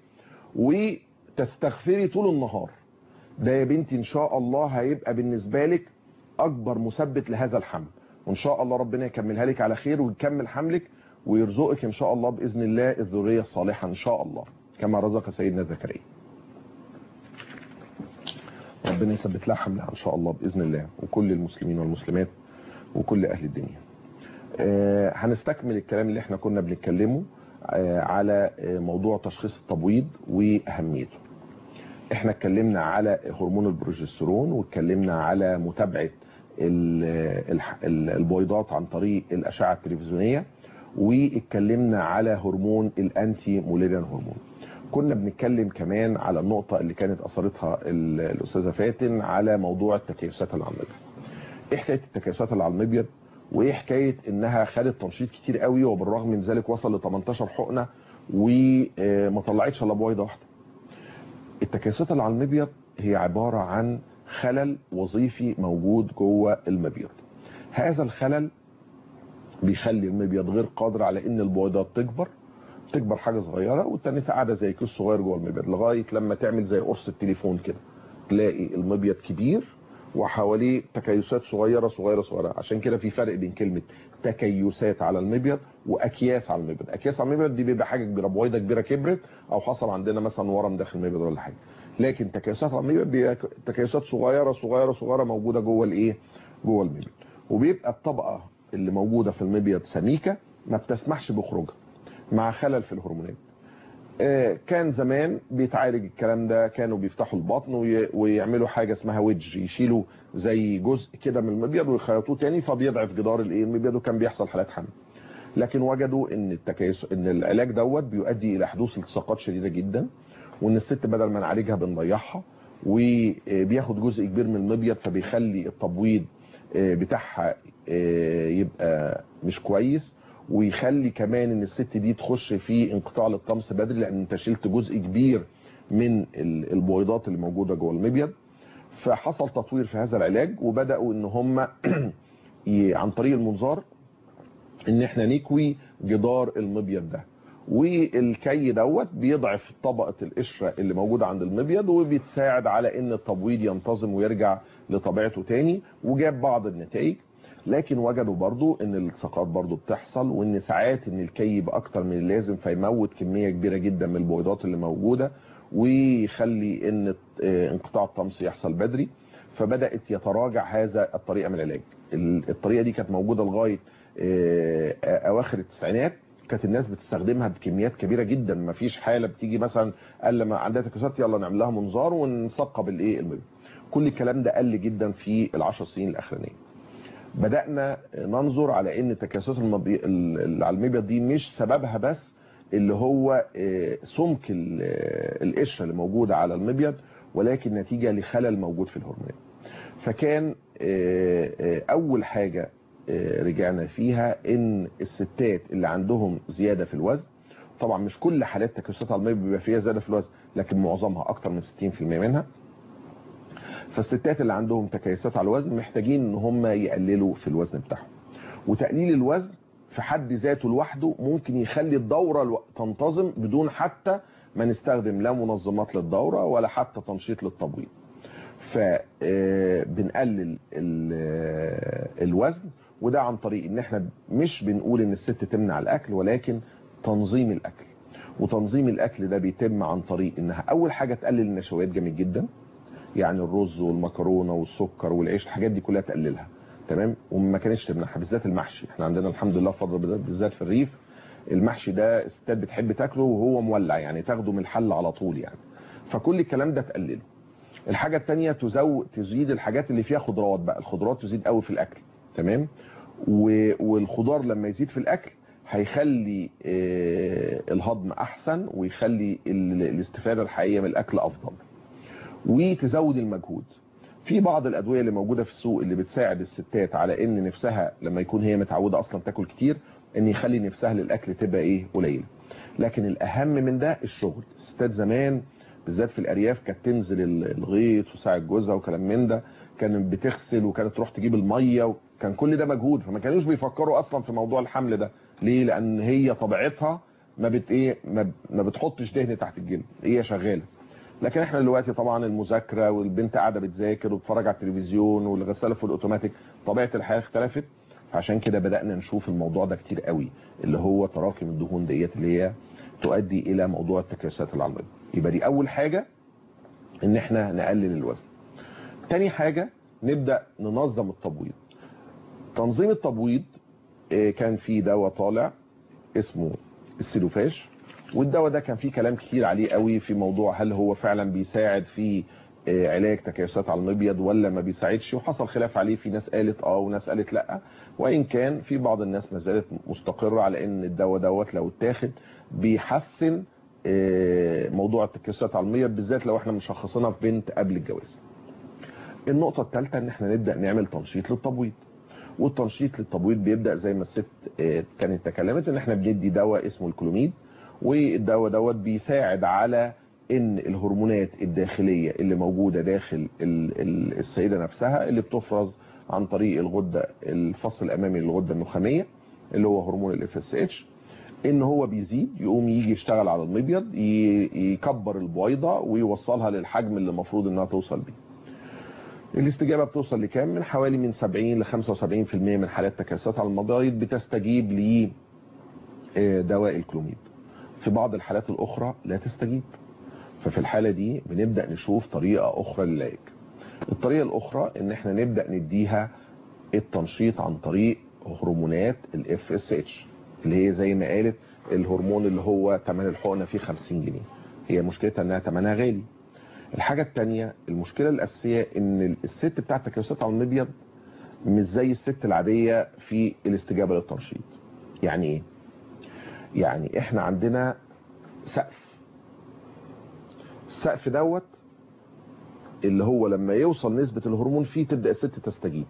وتستغفري طول النهار ده يا بنتي ان شاء الله هيبقى بالنسبه لك اكبر مثبت لهذا الحمل وان شاء الله ربنا يكملها لك على خير ويكمل حملك ويرزقك ان شاء الله باذن الله الذريه الصالحه ان شاء الله كما رزق سيدنا زكريا ربنا يثبت لها حملها ان شاء الله باذن الله وكل المسلمين والمسلمات وكل اهل الدنيا آه، هنستكمل الكلام اللي احنا كنا بنتكلمه آه، على آه، موضوع تشخيص التبويض واهميته احنا اتكلمنا على هرمون البروجسترون واتكلمنا على متابعه ال- الح- ال- البويضات عن طريق الاشعه التلفزيونيه واتكلمنا على هرمون الانتي موليريان هرمون كنا بنتكلم كمان على النقطة اللي كانت أثرتها ال- الأستاذة فاتن على موضوع التكيسات اللي على المبيض. إيه حكاية التكيسات اللي على المبيض؟ وإيه حكاية إنها خدت تنشيط كتير قوي وبالرغم من ذلك وصل ل 18 حقنة وما طلعتش إلا بويضة واحدة. التكيسات اللي على المبيض هي عبارة عن خلل وظيفي موجود جوه المبيض. هذا الخلل بيخلي المبيض غير قادر على ان البويضات تكبر تكبر حاجه صغيره والتانية قاعده زي كيس صغير جوه المبيض لغايه لما تعمل زي قرص التليفون كده تلاقي المبيض كبير وحواليه تكيسات صغيره صغيره صغيره عشان كده في فرق بين كلمه تكيسات على المبيض واكياس على المبيض اكياس على المبيض دي بيبقى حاجه كبيره بويضه كبيره كبرت او حصل عندنا مثلا ورم داخل المبيض ولا حاجه لكن تكيسات على المبيض بيبقى تكيسات صغيره صغيره صغيره موجوده جوه الايه جوه المبيض وبيبقى الطبقه اللي موجوده في المبيض سميكه ما بتسمحش بخروجها مع خلل في الهرمونات آه، كان زمان بيتعالج الكلام ده كانوا بيفتحوا البطن وي- ويعملوا حاجه اسمها ويدج يشيلوا زي جزء كده من المبيض ويخيطوه تاني فبيضعف جدار الايه المبيض وكان بيحصل حالات حمل لكن وجدوا ان التكيس ان العلاج دوت بيؤدي الى حدوث التصاقات شديده جدا وان الست بدل ما نعالجها بنضيعها وبياخد جزء كبير من المبيض فبيخلي التبويض آه، بتاعها آه، يبقى مش كويس ويخلي كمان ان الست دي تخش في انقطاع للطمس بدري لان انت شلت جزء كبير من ال- البويضات اللي موجوده جوه المبيض فحصل تطوير في هذا العلاج وبداوا ان هم ي- عن طريق المنظار ان احنا نكوي جدار المبيض ده والكي دوت بيضعف طبقه القشره اللي موجوده عند المبيض وبيتساعد على ان التبويض ينتظم ويرجع لطبيعته تاني وجاب بعض النتائج لكن وجدوا برضو ان الالتصاقات برضو بتحصل وان ساعات ان الكي يبقى اكتر من اللازم فيموت كميه كبيره جدا من البويضات اللي موجوده ويخلي ان اه، انقطاع الطمس يحصل بدري فبدات يتراجع هذا الطريقه من العلاج ال- الطريقه دي كانت موجوده لغايه اه، اواخر التسعينات كانت الناس بتستخدمها بكميات كبيره جدا ما فيش حاله بتيجي مثلا قال لما عندها تكيسات يلا نعمل لها منظار ونثقب الايه المبيض كل الكلام ده قل جدا في العشر سنين الاخرانيه بدانا ننظر على ان تكيسات المبي... ال- على المبيض دي مش سببها بس اللي هو آه، سمك ال- آه، القشره اللي موجوده على المبيض ولكن نتيجه لخلل موجود في الهرمونات فكان آه، آه، اول حاجه آه، رجعنا فيها ان الستات اللي عندهم زياده في الوزن طبعا مش كل حالات تكيسات على المبيض بيبقى فيها زياده في الوزن لكن معظمها اكتر من 60% منها فالستات اللي عندهم تكيسات على الوزن محتاجين ان هم يقللوا في الوزن بتاعهم وتقليل الوزن في حد ذاته لوحده ممكن يخلي الدورة الو- تنتظم بدون حتى ما نستخدم لا منظمات للدورة ولا حتى تنشيط للتبويض فبنقلل الوزن وده عن طريق ان احنا مش بنقول ان الست تمنع الاكل ولكن تنظيم الاكل وتنظيم الاكل ده بيتم عن طريق انها اول حاجة تقلل النشويات جامد جدا يعني الرز والمكرونه والسكر والعيش الحاجات دي كلها تقللها تمام وما كانتش تمنعها بالذات المحشي احنا عندنا الحمد لله فضل بالذات- بالذات في الريف المحشي ده الستات بتحب تاكله وهو مولع يعني تاخده من الحل على طول يعني فكل الكلام ده تقلله الحاجه الثانيه تزود تزيد الحاجات اللي فيها خضروات بقى الخضروات تزيد قوي في الاكل تمام و- والخضار لما يزيد في الاكل هيخلي آه، الهضم احسن ويخلي ال- الاستفاده الحقيقيه من الاكل افضل وتزود المجهود في بعض الادويه اللي موجوده في السوق اللي بتساعد الستات على ان نفسها لما يكون هي متعوده اصلا تاكل كتير ان يخلي نفسها للاكل تبقى ايه قليله لكن الاهم من ده الشغل الستات زمان بالذات في الارياف كانت تنزل ال- الغيط وساعد جوزها وكلام من ده كانت بتغسل وكانت تروح تجيب الميه وكان كل ده مجهود فما كانوش بيفكروا اصلا في موضوع الحمل ده ليه لان هي طبيعتها ما بت ايه ما, ما بتحطش دهن تحت الجلد هي شغاله لكن احنا دلوقتي طبعا المذاكره والبنت قاعده بتذاكر وبتتفرج على التلفزيون والغساله في الاوتوماتيك طبيعه الحياه اختلفت عشان كده بدانا نشوف الموضوع ده كتير قوي اللي هو تراكم الدهون ديت اللي هي تؤدي الى موضوع التكيسات العضليه يبقى دي اول حاجه ان احنا نقلل الوزن تاني حاجه نبدا ننظم التبويض تنظيم التبويض آه، كان في دواء طالع اسمه السيلوفاش والدواء ده كان فيه كلام كتير عليه قوي في موضوع هل هو فعلا بيساعد في آه، علاج تكيسات على المبيض ولا ما بيساعدش وحصل خلاف عليه في ناس قالت اه وناس قالت لا وان كان في بعض الناس ما زالت مستقره على ان الدواء دوت لو اتاخد بيحسن آه، موضوع التكيسات على المبيض بالذات لو احنا مشخصينها في بنت قبل الجواز النقطه الثالثه ان احنا نبدا نعمل تنشيط للتبويض والتنشيط للتبويض بيبدا زي ما الست آه، كانت تكلمت ان احنا بندي دواء اسمه الكلوميد والدواء دوت بيساعد على ان الهرمونات الداخليه اللي موجوده داخل ال- ال- السيده نفسها اللي بتفرز عن طريق الغده الفص الامامي للغده النخاميه اللي هو هرمون الاف اس اتش ان هو بيزيد يقوم يجي يشتغل على المبيض ي- يكبر البويضه ويوصلها للحجم اللي المفروض انها توصل بيه الاستجابه بتوصل لكام من حوالي من 70 ل 75% من حالات تكيسات على المبيض بتستجيب ل آه، دواء الكلوميد في بعض الحالات الاخرى لا تستجيب ففي الحالة دي بنبدأ نشوف طريقة أخرى للعلاج الطريقة الأخرى إن إحنا نبدأ نديها التنشيط عن طريق هرمونات ال FSH اللي هي زي ما قالت الهرمون اللي هو تمن الحقنة فيه 50 جنيه هي مشكلتها إنها تمنها غالي الحاجة التانية المشكلة الأساسية إن الست بتاعت التكيسات على المبيض مش زي الست العادية في الاستجابة للتنشيط يعني إيه؟ يعني إحنا عندنا سقف السقف دوت اللي هو لما يوصل نسبة الهرمون فيه تبدأ الست تستجيب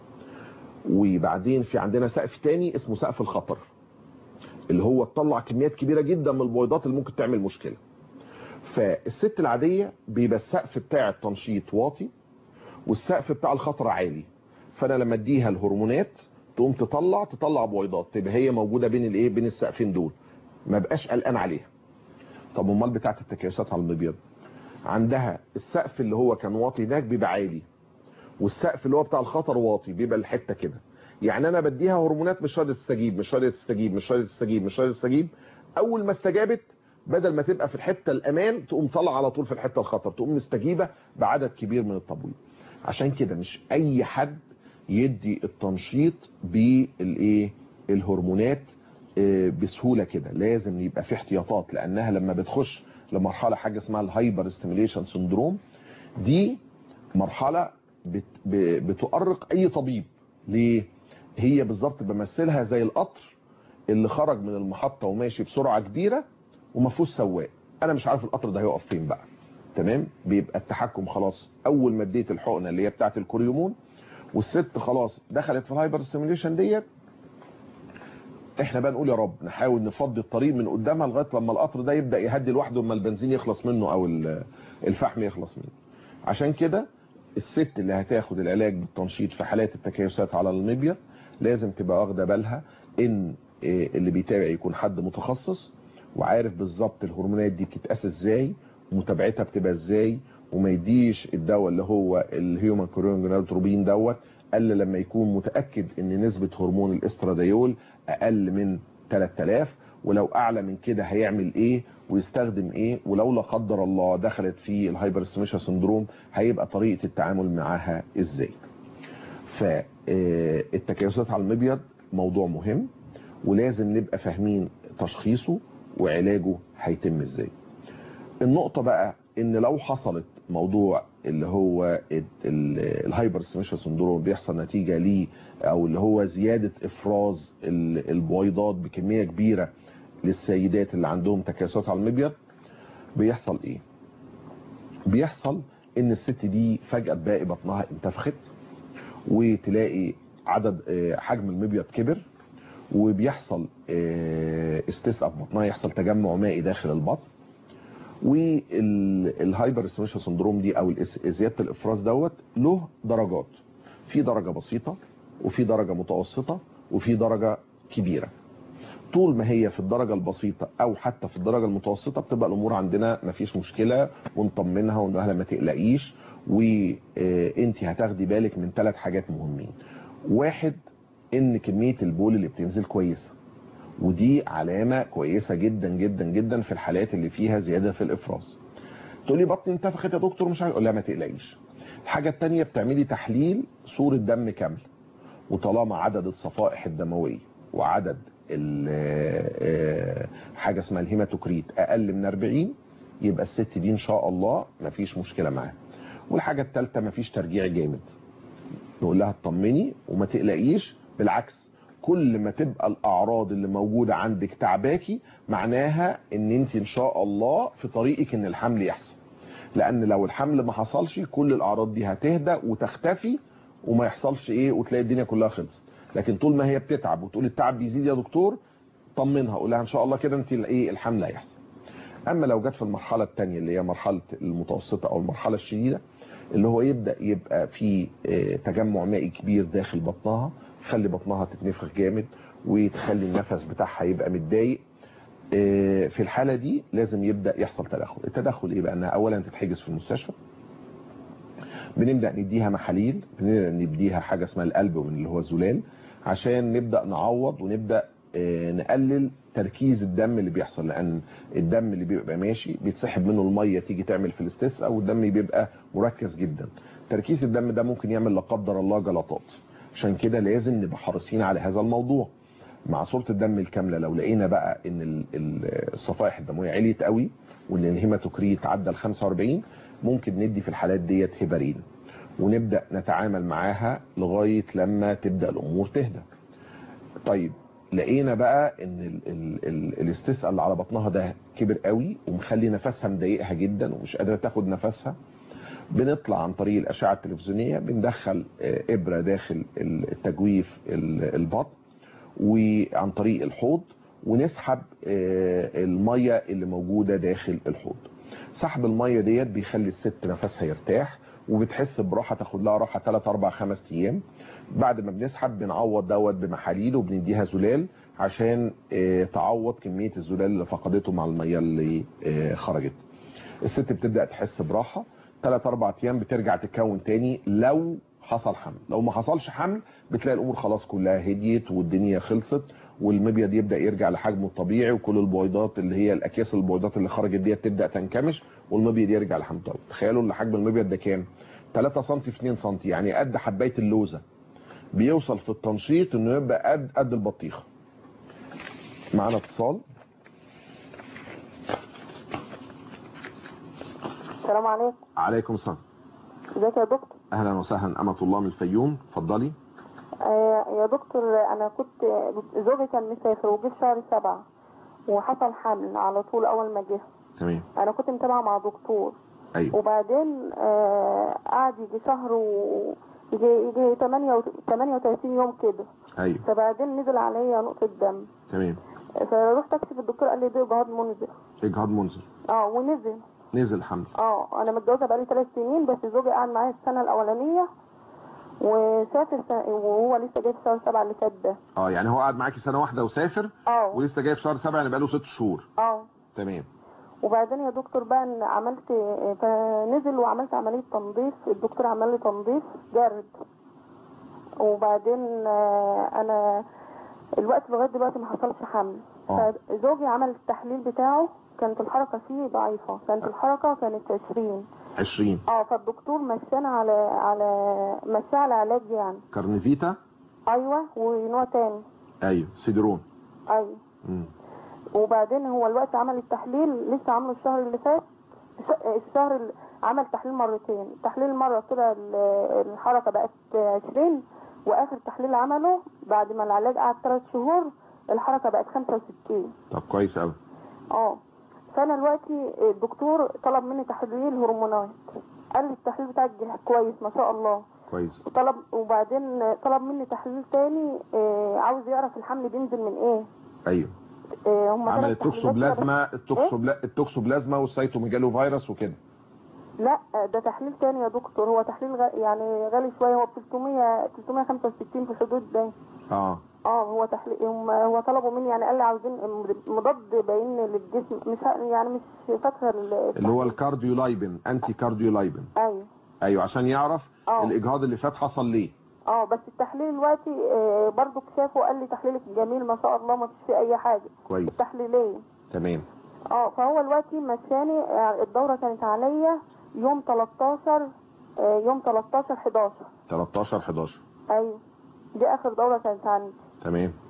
وبعدين في عندنا سقف تاني اسمه سقف الخطر اللي هو تطلع كميات كبيرة جدا من البويضات اللي ممكن تعمل مشكلة فالست العادية بيبقى السقف بتاع التنشيط واطي والسقف بتاع الخطر عالي فانا لما اديها الهرمونات تقوم تطلع تطلع بويضات تبقى هي موجودة بين الايه بين السقفين دول ما بقاش قلقان عليها طب امال بتاعت التكيسات على المبيض عندها السقف اللي هو كان واطي هناك بيبقى عالي والسقف اللي هو بتاع الخطر واطي بيبقى الحته كده يعني انا بديها هرمونات مش راضيه تستجيب مش راضيه تستجيب مش راضيه تستجيب مش راضيه تستجيب اول ما استجابت بدل ما تبقى في الحته الامان تقوم طالعه على طول في الحته الخطر تقوم مستجيبه بعدد كبير من التبويض عشان كده مش اي حد يدي التنشيط بالايه الهرمونات آه، بسهوله كده لازم يبقى في احتياطات لانها لما بتخش لمرحله حاجه اسمها الهايبر ستيميليشن سندروم دي مرحله بت ب- بتؤرق اي طبيب ليه هي بالظبط بمثلها زي القطر اللي خرج من المحطه وماشي بسرعه كبيره وما فيهوش سواق انا مش عارف القطر ده هيقف فين بقى تمام بيبقى التحكم خلاص اول ما اديت الحقنه اللي هي بتاعه الكوريومون والست خلاص دخلت في الهايبر ستيميليشن ديت احنا بقى نقول يا رب نحاول نفضي الطريق من قدامها لغايه لما القطر ده يبدا يهدي لوحده اما البنزين يخلص منه او ال- الفحم يخلص منه عشان كده الست اللي هتاخد العلاج بالتنشيط في حالات التكيسات على المبيض لازم تبقى واخده بالها ان آه، اللي بيتابع يكون حد متخصص وعارف بالظبط الهرمونات دي بتتقاس ازاي ومتابعتها بتبقى ازاي وما يديش الدواء اللي هو الهيومن كوريونجونالتروبين دوت الا لما يكون متاكد ان نسبه هرمون الاستراديول اقل من 3000 ولو اعلى من كده هيعمل ايه ويستخدم ايه ولو لا قدر الله دخلت في الهايبر ستيميشن سندروم هيبقى طريقه التعامل معاها ازاي فالتكيسات على المبيض موضوع مهم ولازم نبقى فاهمين تشخيصه وعلاجه هيتم ازاي النقطة بقى ان لو حصلت موضوع اللي هو الهايبر ستيميشن سندروم بيحصل نتيجة ليه او اللي هو زيادة افراز ال- البويضات بكمية كبيرة للسيدات اللي عندهم تكيسات على المبيض بيحصل ايه بيحصل ان الست دي فجأة تلاقي بطنها انتفخت وتلاقي عدد آه، حجم المبيض كبر وبيحصل آه، استسقاء في بطنها يحصل تجمع مائي داخل البطن والهايبر ستيميشن سندروم دي او الإس- زياده الافراز دوت له درجات في درجه بسيطه وفي درجه متوسطه وفي درجه كبيره طول ما هي في الدرجه البسيطه او حتى في الدرجه المتوسطه بتبقى الامور عندنا مفيش مشكله ونطمنها ونقول لها ما تقلقيش وانت هتاخدي بالك من ثلاث حاجات مهمين واحد ان كميه البول اللي بتنزل كويسه ودي علامة كويسة جدا جدا جدا في الحالات اللي فيها زيادة في الإفراز تقول لي بطني انتفخت يا دكتور مش عارف اقول لها ما تقلقيش الحاجة التانية بتعملي تحليل صورة دم كامل وطالما عدد الصفائح الدموية وعدد ال- آه، حاجة اسمها الهيماتوكريت أقل من 40 يبقى الست دي إن شاء الله مفيش مشكلة معاها والحاجه الثالثه مفيش ترجيع جامد نقول لها اطمني وما تقلقيش بالعكس كل ما تبقى الاعراض اللي موجوده عندك تعباكي معناها ان انت ان شاء الله في طريقك ان الحمل يحصل لان لو الحمل ما حصلش كل الاعراض دي هتهدى وتختفي وما يحصلش ايه وتلاقي الدنيا كلها خلصت لكن طول ما هي بتتعب وتقول التعب بيزيد يا دكتور طمنها قول لها ان شاء الله كده انت ايه الحمل هيحصل اما لو جت في المرحله الثانيه اللي هي مرحله المتوسطه او المرحله الشديده اللي هو يبدا يبقى في آه، تجمع مائي كبير داخل بطنها يخلي بطنها تتنفخ جامد وتخلي النفس بتاعها يبقى متضايق آه، في الحاله دي لازم يبدا يحصل تدخل التدخل ايه بقى انها اولا تتحجز في المستشفى بنبدا نديها محاليل بنبدا نديها حاجه اسمها القلب ومن اللي هو الزلال عشان نبدا نعوض ونبدا آه، نقلل تركيز الدم اللي بيحصل لان الدم اللي بيبقى ماشي بيتسحب منه الميه تيجي تعمل فلستس او الدم بيبقى مركز جدا تركيز الدم ده ممكن يعمل لا قدر الله جلطات عشان كده لازم نبقى حريصين على هذا الموضوع مع صوره الدم الكامله لو لقينا بقى ان ال- ال- الصفائح الدمويه عليت قوي وان الهيماتوكريت عدى ال 45 ممكن ندي في الحالات ديت هيبارين ونبدا نتعامل معاها لغايه لما تبدا الامور تهدى طيب لقينا بقى ان ال ال ال الاستسقاء اللي على بطنها ده كبر قوي ومخلي نفسها مضايقها جدا ومش قادره تاخد نفسها بنطلع عن طريق الاشعه التلفزيونيه بندخل آه، ابره داخل التجويف ال- البطن وعن طريق الحوض ونسحب آه، الميه اللي موجوده داخل الحوض سحب الميه ديت بيخلي الست نفسها يرتاح وبتحس براحه تاخد لها راحه 3 4 5 ايام بعد ما بنسحب بنعوض دوت بمحاليل وبنديها زلال عشان آه، تعوض كميه الزلال اللي فقدته مع الميه اللي آه، خرجت الست بتبدا تحس براحه 3 4 ايام بترجع تتكون تاني لو حصل حمل لو ما حصلش حمل بتلاقي الامور خلاص كلها هديت والدنيا خلصت والمبيض يبدا يرجع لحجمه الطبيعي وكل البويضات اللي هي الاكياس البويضات اللي خرجت ديت تبدا تنكمش والمبيض يرجع لحجمه الطبيعي تخيلوا ان حجم المبيض ده كام 3 سم في 2 سم يعني قد حبايه اللوزه بيوصل في التنشيط انه يبقى قد قد البطيخه معانا اتصال السلام عليكم عليكم السلام ازيك يا دكتور اهلا وسهلا امه الله من الفيوم اتفضلي آه يا دكتور انا كنت زوجي كان مسافر وجه في شهر سبعة وحصل حمل على طول اول ما جه تمام انا كنت متابعه مع دكتور ايوه وبعدين آه قعد يجي شهر و يجي يجي 38 يوم كده ايوه فبعدين نزل عليا نقطة دم تمام فرحت اكشف الدكتور قال لي ده اجهاض منزل اجهاض منزل اه ونزل نزل حمل اه انا متجوزه بقالي ثلاث سنين بس زوجي قعد معايا السنه الاولانيه وسافر س- وهو لسه جاي في شهر سبعة اللي فات ده اه يعني هو قعد معاكي سنه واحده وسافر اه ولسه جاي في شهر سبعة يعني بقاله ست شهور اه تمام وبعدين يا دكتور بقى إن عملت فنزل وعملت عملية تنظيف الدكتور عمل لي تنظيف جرد وبعدين آه، انا الوقت لغايه دلوقتي ما حصلش حمل اه فزوجي عمل التحليل بتاعه كانت الحركه فيه ضعيفه كانت الحركه كانت 20 20 اه فالدكتور مشانا على على مشاه على علاج يعني كارنيفيتا ايوه ونوع تاني ايوه سيدرون ايوه مم. وبعدين هو الوقت عمل التحليل لسه عامله الشهر اللي فات الش- الشهر اللي عمل تحليل مرتين تحليل مرة طلع ال- الحركة بقت 20 واخر تحليل عمله بعد ما العلاج قعد 3 شهور الحركة بقت 65 طب كويس قوي اه فانا دلوقتي الدكتور طلب مني تحليل هرمونات قال لي التحليل بتاعك كويس ما شاء الله كويس وطلب وبعدين طلب مني تحليل تاني آه، عاوز يعرف الحمل بينزل من ايه ايوه آه، هم عمل ثلاث تحليلات التوكسوبلازما كده. التوكسوبلا التوكسوبلازما والسيتوميجالو فيروس وكده لا ده تحليل تاني يا دكتور هو تحليل غ... يعني غالي شويه هو ب 300 365 في الحدود ده اه اه هو تحليل هم هو طلبوا مني يعني قال لي عاوزين مضاد باين للجسم مش ه- يعني مش فاكره ال- اللي هو الكارديولايبين انتي كارديولايبين ايوه ايوه عشان يعرف اه الاجهاض اللي فات حصل ليه اه بس التحليل دلوقتي آه، برضو شافه قال لي تحليلك جميل ما شاء الله ما فيش فيه اي حاجه كويس التحليلين تمام اه فهو دلوقتي مشاني آه، الدوره كانت عليا يوم 13 آه، يوم 13 11 13 11 ايوه دي اخر دوره كانت عندي تمام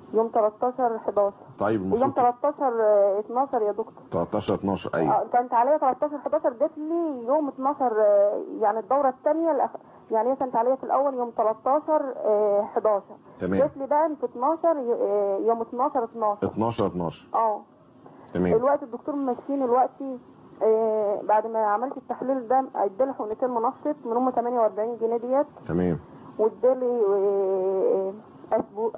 يوم 13 11 طيب يوم المفروض 13 آه، 12 يا دكتور 13 12 ايوه اه كانت عليا 13 11 جت لي يوم 12 آه، يعني الدوره الثانيه الأخ... يعني هي كانت عليا في الاول يوم 13 آه، 11 تمام. جت لي بقى في 12 ي- آه، يوم 12 12 12 12 اه تمام الوقت الدكتور ماشيين الوقت آه، بعد ما عملت التحليل ده ادالي حقنتين منشط من هم 48 جنيه ديت تمام وادالي آه، أسبوع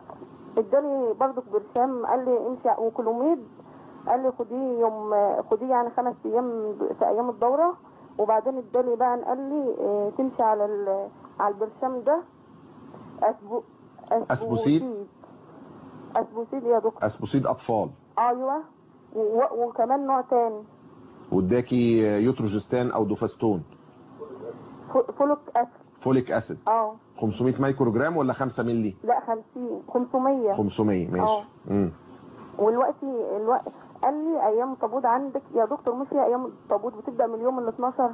ادالي برضك برشام قال لي امشي وكلوميد قال لي خديه يوم خديه يعني خمس ايام في ايام الدوره وبعدين ادالي بقى قال لي آه، تمشي على ال- على البرشام ده أسبو أسبوسيد؟ اسبوسيد يا دكتور اسبوسيد اطفال ايوه و- وكمان نوع تاني واداكي يوتروجستان او دوفاستون ف- فولك اسيد فوليك اسيد اه 500 مايكرو جرام ولا 5 مللي لا 50 500 500 اه. ماشي امم والوقت الوقت قال لي ايام التبويض عندك يا دكتور مش هي ايام التبويض بتبدا من اليوم ال 12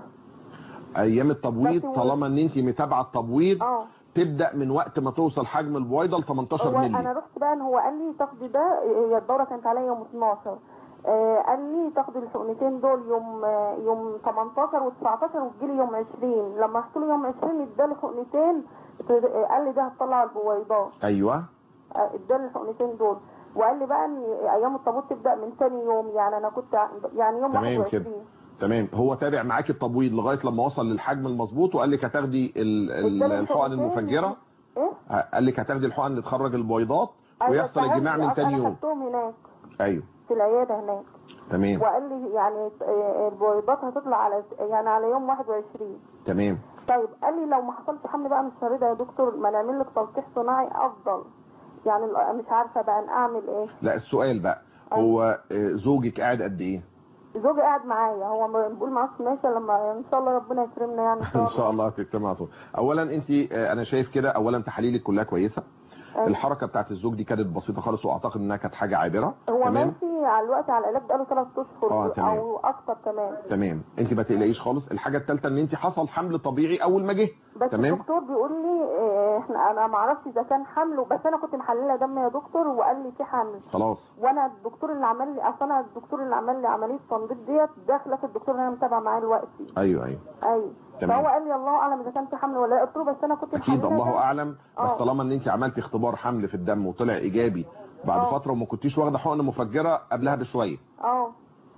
ايام التبويض بس هو- طالما ان انت متابعه التبويض اه تبدا من وقت ما توصل حجم البويضه ل 18 هو انا مللي رحت بقى ان هو قال لي تاخدي ده هي الدوره كانت عليا يوم 12 آه قال لي تاخدي الحقنتين دول يوم آه يوم 18 و19 وتجيلي يوم 20 لما رحت له يوم 20 ادالي حقنتين آه، قال لي ده هتطلع البويضات ايوه آه، ادالي الحقنتين دول وقال لي بقى ان ايام التبويض تبدا من ثاني يوم يعني انا كنت ع- يعني يوم تمام 21 كده تمام هو تابع معاكي التبويض لغايه لما وصل للحجم المظبوط وقال لك هتاخدي ال- ال- ادالي الحقن الحقنتين. المفجره ايه قال لك هتاخدي الحقن اللي تخرج البويضات أيوة، ويحصل فهمت. الجماع من أصل تاني انا يوم خدتهم هناك ايوه في العياده هناك تمام وقال لي يعني آه، البويضات هتطلع على يعني على يوم 21 تمام طيب قال لي لو ما حصلش حمل بقى من الشهر ده يا دكتور ما نعمل لك تلقيح صناعي افضل يعني ال- مش عارفه بقى أنا اعمل ايه لا السؤال بقى هو آه، زوجك قاعد قد ايه زوجي قاعد معايا هو بيقول معاك ماشي لما ان شاء الله ربنا يكرمنا يعني ان شاء الله هتجتمعوا طول. اولا انت آه، انا شايف كده اولا تحاليلك كلها كويسه أيوة. الحركه بتاعت الزوج دي كانت بسيطه خالص واعتقد انها كانت حاجه عابره هو تمام ماشي على الوقت على العلاج بقاله ثلاث اشهر آه، تمام. او اكتر كمان تمام انت ما تقلقيش خالص الحاجه الثالثه ان انت حصل حمل طبيعي اول ما جه بس تمام الدكتور بيقول لي آه، احنا انا ما اعرفش اذا كان حمل بس انا كنت محلله دم يا دكتور وقال لي في حمل خلاص وانا الدكتور اللي عمل لي اصل انا الدكتور اللي عمل لي عمليه تنظيف ديت ده خلاف الدكتور اللي انا متابعه معاه دلوقتي ايوه ايوه ايوه تمام. فهو قال لي الله اعلم اذا كان في حمل ولا لا قلت له بس انا كنت اكيد محللة الله دم. اعلم بس آه. طالما ان انت عملتي اختبار حمل في الدم وطلع ايجابي بعد آه. فتره وما كنتيش واخده حقن مفجره قبلها بشويه اه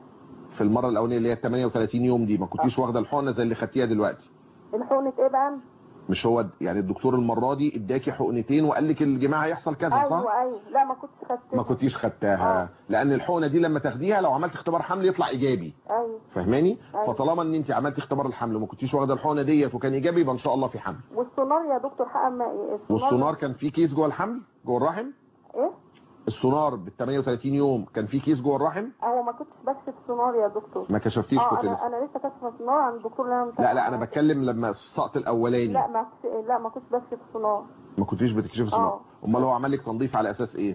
في المره الاولانيه اللي هي 38 يوم دي ما كنتيش واخده الحقنه زي اللي خدتيها دلوقتي الحقنه ايه بقى مش هو يعني الدكتور المره دي اداكي حقنتين وقال لك الجماعه هيحصل كذا صح ايوه ايوه لا ما كنتش خدت ما كنتيش خدتها لان الحقنه دي لما تاخديها لو عملت اختبار حمل يطلع ايجابي ايوه فاهماني أيوة. فطالما ان انت عملتي اختبار الحمل وما كنتيش واخده الحقنه ديت وكان ايجابي يبقى ان شاء الله في حمل والسونار يا دكتور حقق ما والسونار كان فيه كيس جوه الحمل جوه الرحم ايه السونار بال 38 يوم كان فيه كيس جوه الرحم هو ما كنتش بكشف سونار يا دكتور ما كشفتيش اه كنت انا لسه انا لسه كاشفه سونار عند الدكتور اللي انا لا متابعة لا انا معاه. بتكلم لما السقط الاولاني لا ما كنتش- لا ما كنتش بكشف سونار ما كنتيش بتكشفي سونار آه. امال هو عمل لك تنظيف على اساس ايه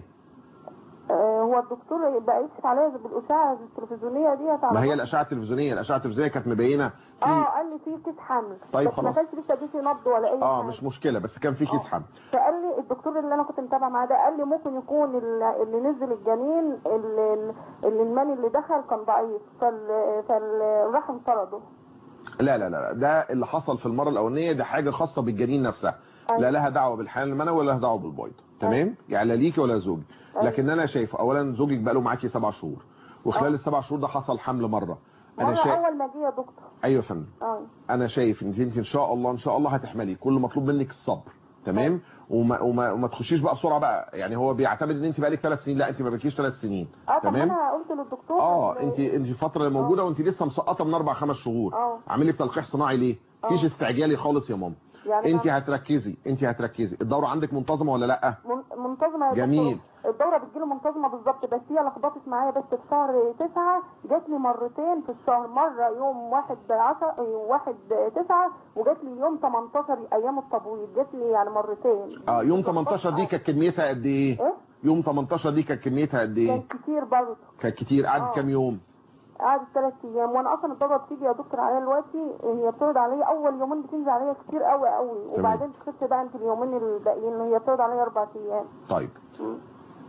آه هو الدكتور بقى يكشف عليا بالاشعه التلفزيونيه ديت على ما هي طول. الاشعه التلفزيونيه الاشعه التلفزيونيه كانت مبينه في اه قال لي في كيس حمل طيب بس خلاص. ما كانش لسه بيجي نبض ولا اي اه حاجة. مش مشكله بس كان في كيس آه. حمل فقال لي الدكتور اللي انا كنت متابعه معاه ده قال لي ممكن يكون ال- اللي نزل الجنين اللي, اللي الماني اللي دخل كان ضعيف فال- فالرحم طرده لا لا لا ده اللي حصل في المره الاولانيه ده حاجه خاصه بالجنين نفسها أيوة. لا لها دعوه بالحيوان المنوي ولا لها دعوه بالبيض تمام يعني لا ليكي ولا زوجي أيوة. لكن انا شايف اولا زوجك بقى له معاكي سبع شهور وخلال آه. السبع شهور ده حصل حمل مره انا مرة شايف اول ما جه يا دكتور ايوه يا فندم اه انا شايف ان انت ان شاء الله ان شاء الله هتحملي كل مطلوب منك الصبر تمام وما وما, وما تخشيش بقى بسرعه بقى يعني هو بيعتمد ان انت بقالك ثلاث سنين لا انت ما بقالكيش ثلاث سنين اه طب تمام انا قلت للدكتور اه إن- انت انت الفتره اللي موجوده وانت لسه مسقطه من اربع خمس شهور اه. عامل لك تلقيح صناعي ليه مفيش اه. استعجالي خالص يا ماما يعني انت أنا هتركزي انت هتركزي الدوره عندك منتظمه ولا لا من- منتظمه يا جميل. دكتور الدوره بتجيله منتظمه بالظبط بس هي لخبطت معايا بس في شهر تسعة جات لي مرتين في الشهر مره يوم واحد عشر واحد تسعة وجات لي يوم 18 ايام التبويض جات لي يعني مرتين اه يوم 18 دي كانت كميتها قد ايه ايه يوم 18 دي كانت كميتها قد كان ايه كتير برضه كانت كتير قعدت اه. كام يوم قعدت ثلاث ايام وانا اصلا الدوره بتيجي يا دكتور عليا دلوقتي هي بتقعد عليا اول يومين بتنزل عليا كتير قوي قوي تمام. وبعدين تخش بقى انت اليومين الباقيين هي بتقعد عليا اربع ايام طيب مم.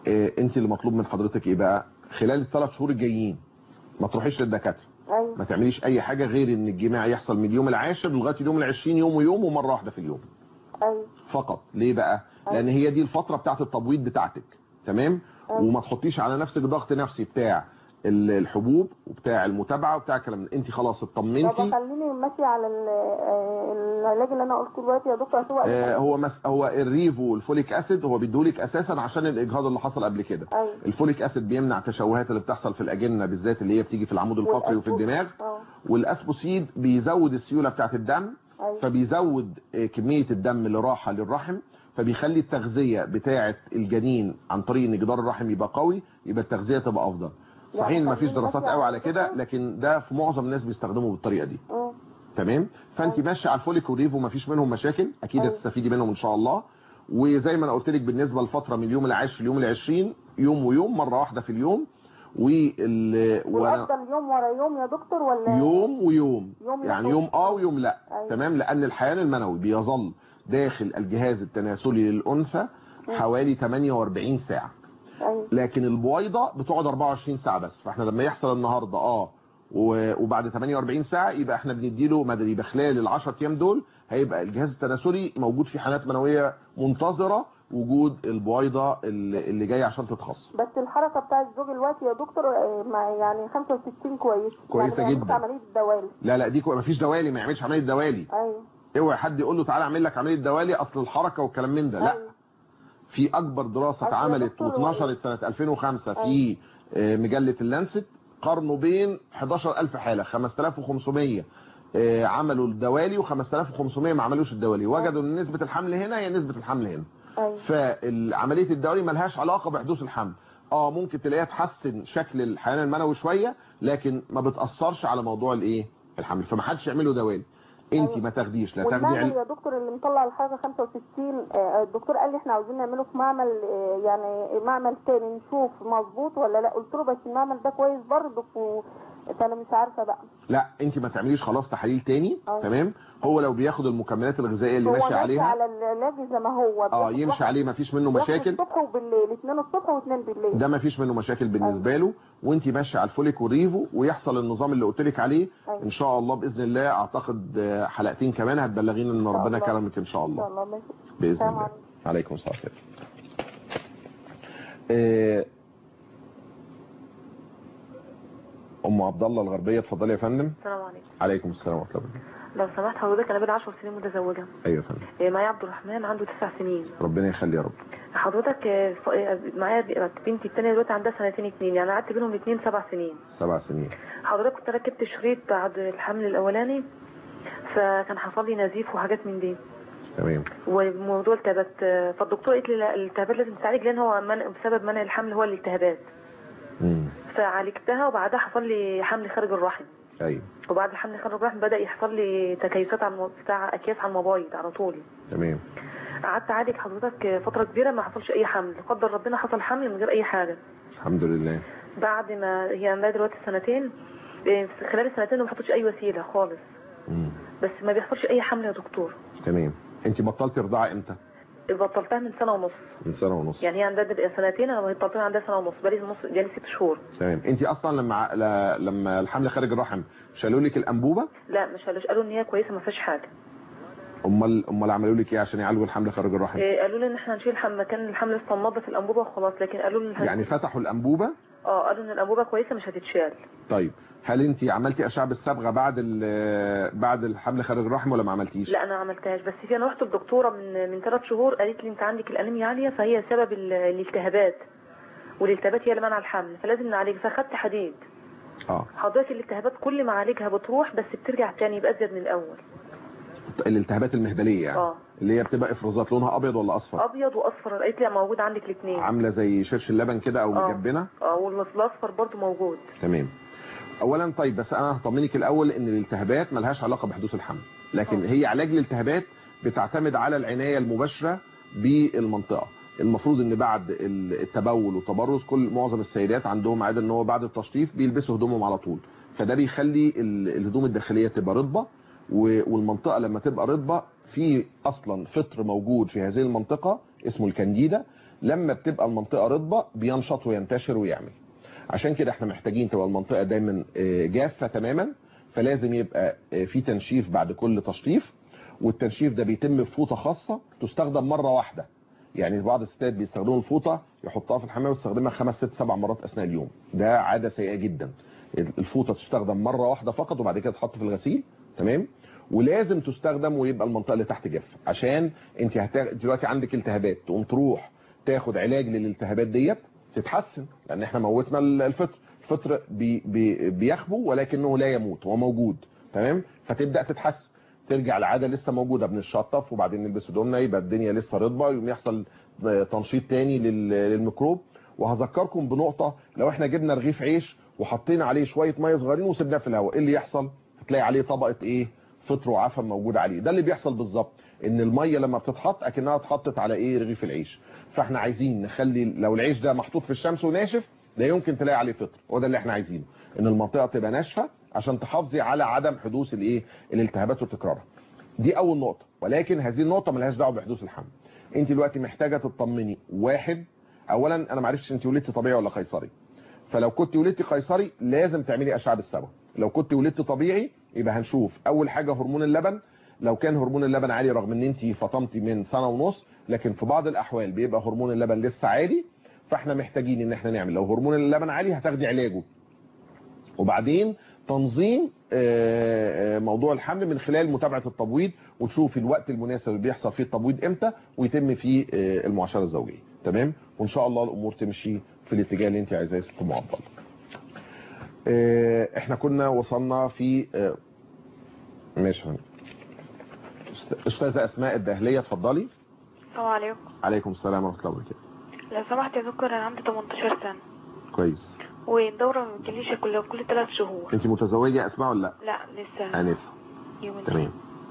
آه، انت اللي مطلوب من حضرتك ايه بقى خلال الثلاث شهور الجايين ما تروحيش للدكاتره ايوه ما تعمليش اي حاجه غير ان الجماع يحصل من اليوم العاشر لغايه اليوم العشرين يوم ويوم ومره واحده في اليوم ايوه فقط ليه بقى لان هي دي الفتره بتاعه التبويض بتاعتك تمام أيوة. وما تحطيش على نفسك ضغط نفسي بتاع ال- الحبوب وبتاع المتابعه وبتاع الكلام ده انت خلاص طب اطمنتي خليني ماشي على ال- آه، العلاج اللي انا قلته دلوقتي يا دكتور هو آه هو مس هو الريفو والفوليك اسيد هو بيدولك اساسا عشان الاجهاض اللي حصل قبل كده ايوه الفوليك اسيد بيمنع التشوهات اللي بتحصل في الاجنه بالذات اللي هي بتيجي في العمود الفقري وفي الدماغ اه والاسبوسيد بيزود السيوله بتاعه الدم ايوه فبيزود آه، كميه الدم اللي راحه للرحم فبيخلي التغذيه بتاعه الجنين عن طريق ان جدار الرحم يبقى قوي يبقى التغذيه تبقى افضل صحيح ان مفيش خليني دراسات ماشية قوي على على كده كده. لكن ده في معظم الناس بيستخدموا بالطريقه دي اه تمام فانت ماشيه على الفوليك والريفو مفيش منهم مشاكل اكيد أيوة. هتستفيدي منهم ان شاء الله وزي ما انا قلت لك بالنسبه للفتره من اليوم العاشر لليوم العشرين يوم ويوم مره واحده في اليوم وال وانا والافضل يوم ورا يوم يا دكتور ولا يوم ويوم يوم لا يعني يوم اه ويوم لا أيوة. تمام لان الحيوان المنوي بيظل داخل الجهاز التناسلي للانثى حوالي 48 ساعه ايوه لكن البويضه بتقعد 24 ساعه بس فاحنا لما يحصل النهارده اه و- وبعد 48 ساعه يبقى احنا بنديله مدى يبقى خلال ال 10 ايام دول هيبقى الجهاز التناسلي موجود في حالات منويه منتظره وجود البويضه اللي اللي جايه عشان تتخص بس الحركه بتاع الزوج دلوقتي يا دكتور آه، مع يعني 65 كويس كويسة يعني جدا. عمليه دوالي لا لا دي كو... مفيش دوالي ما يعملش عمليه دوالي ايوه اوعى حد يقول له تعالى اعمل لك عمليه دوالي اصل الحركه والكلام من ده لا أيوة. في اكبر دراسه أصل يا اتعملت دكتور واتنشرت سنه 2005 في آه، مجله اللانست قارنوا بين 11000 حاله 5500 آه، عملوا الدوالي و5500 ما عملوش الدوالي وجدوا ان نسبه الحمل هنا هي نسبه الحمل هنا ايوه فعمليه الدوالي ملهاش علاقه بحدوث الحمل اه ممكن تلاقيها تحسن شكل الحيوان المنوي شويه لكن ما بتاثرش على موضوع الايه الحمل فما حدش يعمله دوالي انت أيوة. ما تاخديش لا تاخدي والمعمل عل... يا دكتور اللي مطلع الحركه 65 آه، الدكتور قال لي احنا عاوزين نعمله في معمل آه، يعني معمل تاني نشوف مظبوط ولا لا قلت له بس المعمل ده كويس برضه و- فانا مش عارفه بقى لا انت ما تعمليش خلاص تحاليل تاني أيوة. تمام هو لو بياخد المكملات الغذائيه اللي هو ماشي ماشي عليها على العلاج زي ما هو اه بياخد يمشي واحد- عليه ما فيش منه بياخد مشاكل الصبح وبالليل اثنين الصبح واثنين بالليل ده ما فيش منه مشاكل بالنسبه له وانت ماشيه على الفوليك والريفو ويحصل النظام اللي قلت لك عليه أيوة. ان شاء الله باذن الله اعتقد آه، حلقتين كمان هتبلغينا ان ربنا الله. كرمك ان شاء ان شاء الله الله ماشي باذن السلام الله عليكم. عليكم السلام ورحمة الله. آه، ام عبد الله الغربيه اتفضلي يا فندم السلام عليكم عليكم السلام ورحمه الله وبركاته لو سمحت حضرتك انا بقالي 10 سنين متزوجه ايوه يا فندم إيه، معايا عبد الرحمن عنده 9 سنين ربنا يخلي يا رب حضرتك آه، ف- آه، معايا بنتي الثانيه دلوقتي عندها سنتين اتنين يعني قعدت بينهم الاثنين سبع سنين سبع سنين حضرتك كنت ركبت شريط بعد الحمل الاولاني فكان حصل لي نزيف وحاجات من دي تمام وموضوع التهابات آه، فالدكتور قالت لي لا، الالتهابات لازم تعالج لان هو منع بسبب منع الحمل هو الالتهابات امم فعالجتها وبعدها حصل لي حمل خارج الرحم ايوه وبعد الحمل خارج الرحم بدا يحصل لي تكيسات على الم- بتاع اكياس على المبايض على طول تمام قعدت اعالج حضرتك فتره كبيره ما حصلش اي حمل قدر ربنا حصل حمل من غير اي حاجه الحمد لله بعد ما هي عندها دلوقتي سنتين إيه، في خلال السنتين ما حطيتش اي وسيله خالص امم بس ما بيحصلش اي حمل يا دكتور تمام انت بطلتي رضاعه امتى بطلتها من سنه ونص من سنه ونص يعني هي عندها دل- سنتين انا بطلتها عندها سنه ونص بقالي نص جالي ست شهور تمام انت اصلا لما ع- ل- لما الحمل خارج الرحم شالوا لك الانبوبه لا مش قالوش قالوا ان هي كويسه ما فيهاش حاجه امال امال عملوا لك ايه عشان يعالجوا الحمل خارج الرحم إيه، قالوا لي ان احنا هنشيل الحم- مكان الحمل لسه منضف الانبوبه وخلاص لكن قالوا لي يعني فتحوا الانبوبه اه قالوا ان الانبوبه كويسه مش هتتشال طيب هل انت عملتي اشعه بالصبغه بعد ال- بعد الحمل خارج الرحم ولا ما عملتيش لا انا ما عملتهاش بس في انا رحت الدكتوره من من ثلاث شهور قالت لي انت عندك الانيميا عاليه فهي سبب ال- الالتهابات والالتهابات هي اللي منع الحمل فلازم نعالج فاخدت حديد اه حضرتك الالتهابات كل ما اعالجها بتروح بس بترجع تاني يبقى ازيد من الاول الالتهابات المهبليه يعني اه اللي هي بتبقى افرازات لونها ابيض ولا اصفر ابيض واصفر قالت لي موجود عندك الاثنين عامله زي شرش اللبن كده او آه. مجبنه اه والاصفر برضو موجود تمام اولا طيب بس انا هطمنك الاول ان الالتهابات ملهاش علاقه بحدوث الحمل لكن هي علاج الالتهابات بتعتمد على العنايه المباشره بالمنطقه المفروض ان بعد ال- التبول والتبرز كل معظم السيدات عندهم عاده ان هو بعد التشطيف بيلبسوا هدومهم على طول فده بيخلي ال- الهدوم الداخليه تبقى رطبه و- والمنطقه لما تبقى رطبه في اصلا فطر موجود في هذه المنطقه اسمه الكانديدا لما بتبقى المنطقه رطبه بينشط وينتشر ويعمل عشان كده احنا محتاجين تبقى المنطقه دايما آه، جافه تماما فلازم يبقى آه، في تنشيف بعد كل تشطيف والتنشيف ده بيتم بفوطه خاصه تستخدم مره واحده يعني بعض الستات بيستخدموا الفوطه يحطها في الحمام وتستخدمها خمس ست سبع مرات اثناء اليوم ده عاده سيئه جدا الفوطه تستخدم مره واحده فقط وبعد كده تحط في الغسيل تمام ولازم تستخدم ويبقى المنطقه اللي تحت جافه عشان انت هت... دلوقتي عندك التهابات تقوم تروح تاخد علاج للالتهابات ديت تتحسن لان احنا موتنا الفطر الفطر بي... بي... بيخبو ولكنه لا يموت هو موجود تمام فتبدا تتحسن ترجع العاده لسه موجوده بنشطف وبعدين نلبس هدومنا يبقى الدنيا لسه رطبه يقوم يحصل تنشيط تاني لل... للميكروب وهذكركم بنقطه لو احنا جبنا رغيف عيش وحطينا عليه شويه ميه صغيرين وسيبناه في الهواء ايه اللي يحصل هتلاقي عليه طبقه ايه فطر وعفن موجود عليه ده اللي بيحصل بالظبط ان الميه لما بتتحط اكنها اتحطت على ايه رغيف العيش فاحنا عايزين نخلي لو العيش ده محطوط في الشمس وناشف لا يمكن تلاقي عليه فطر هو ده اللي احنا عايزينه ان المنطقه تبقى ناشفه عشان تحافظي على عدم حدوث الايه الالتهابات وتكرارها دي اول نقطه ولكن هذه النقطه ملهاش دعوه بحدوث الحمل انت دلوقتي محتاجه تطمني واحد اولا انا ما عرفتش انت ولدتي طبيعي ولا قيصري فلو كنت ولدتي قيصري لازم تعملي اشعه بالصبغه لو كنت ولدت طبيعي يبقى هنشوف اول حاجه هرمون اللبن لو كان هرمون اللبن عالي رغم ان انت فطمتي من سنه ونص لكن في بعض الاحوال بيبقى هرمون اللبن لسه عالي فاحنا محتاجين ان احنا نعمل لو هرمون اللبن عالي هتاخدي علاجه وبعدين تنظيم آه، آه، موضوع الحمل من خلال متابعه التبويض وتشوف الوقت المناسب اللي بيحصل فيه التبويض امتى ويتم فيه آه، المعاشره الزوجيه تمام وان شاء الله الامور تمشي في الاتجاه اللي انت عايزاه يا ست معطل آه، احنا كنا وصلنا في آه، ماشي يا فندم. أست- استاذه اسماء الدهليه اتفضلي السلام عليكم عليكم السلام ورحمه الله وبركاته لو سمحت يا دكتور انا عندي 18 سنة كويس والدورة ما بتجيليش كل كل 3 شهور انت متزوجه يا اسماء ولا لا لا لسه انسه يومين تمام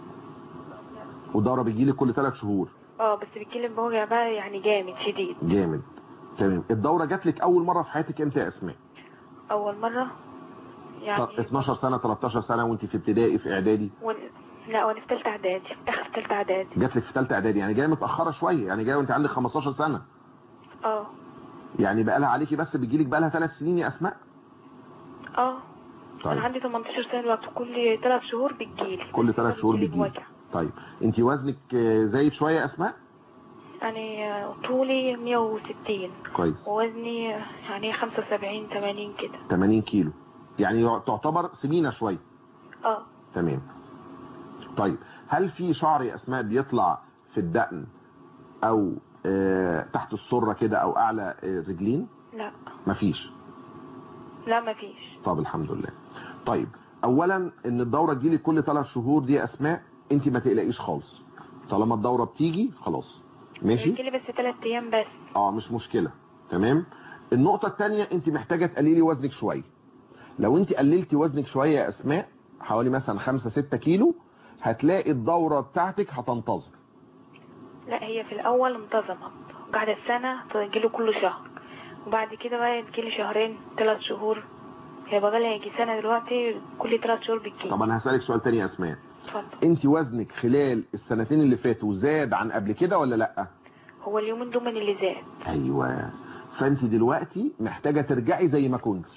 والدوره بتجيلك كل ثلاث شهور اه بس بتجيلي بوجع بقى يعني جامد شديد جامد تمام الدوره جات لك اول مره في حياتك امتى يا اسماء اول مرة يعني ط- 12 سنه 13 سنه وانت في ابتدائي في اعدادي ون... لا وانا في تالتة اعدادي داخل في تالتة اعدادي جات لك في ثالثه اعدادي يعني جايه متاخره شويه يعني جايه وانت عندك 15 سنه اه يعني بقى لها عليكي بس بتجيلك بقى لها ثلاث سنين يا اسماء اه طيب انا عندي 18 سنة دلوقتي كل 3 شهور بتجيلي كل ثلاث شهور بتجيلي بتجيلك بوجع. طيب انت وزنك آه، زايد شويه يا اسماء يعني آه، طولي 160 كويس ووزني يعني 75 80 كده 80 كيلو يعني يع- تعتبر سمينه شويه اه تمام طيب هل في شعر يا اسماء بيطلع في الدقن او آه تحت السره كده او اعلى آه رجلين لا مفيش لا مفيش طب الحمد لله طيب اولا ان الدوره تجيلك كل ثلاث شهور دي يا اسماء انت ما تقلقيش خالص طالما الدوره بتيجي خلاص ماشي بتجيلي بس 3 ايام بس اه مش مشكله تمام النقطه الثانيه انت محتاجه تقللي وزنك شويه لو انت قللتي وزنك شويه يا اسماء حوالي مثلا 5 6 كيلو هتلاقي الدوره بتاعتك هتنتظم لا هي في الاول انتظمت بعد السنة تجيله كل شهر وبعد كده بقى تجيلي شهرين ثلاث شهور هي بقى لها يجي سنة دلوقتي كل ثلاث شهور بتجيلي طب انا هسالك سؤال تاني يا اسماء اتفضل انت وزنك خلال السنتين اللي فاتوا زاد عن قبل كده ولا لا هو اليومين دول من اللي زاد ايوه فانت دلوقتي محتاجه ترجعي زي ما كنت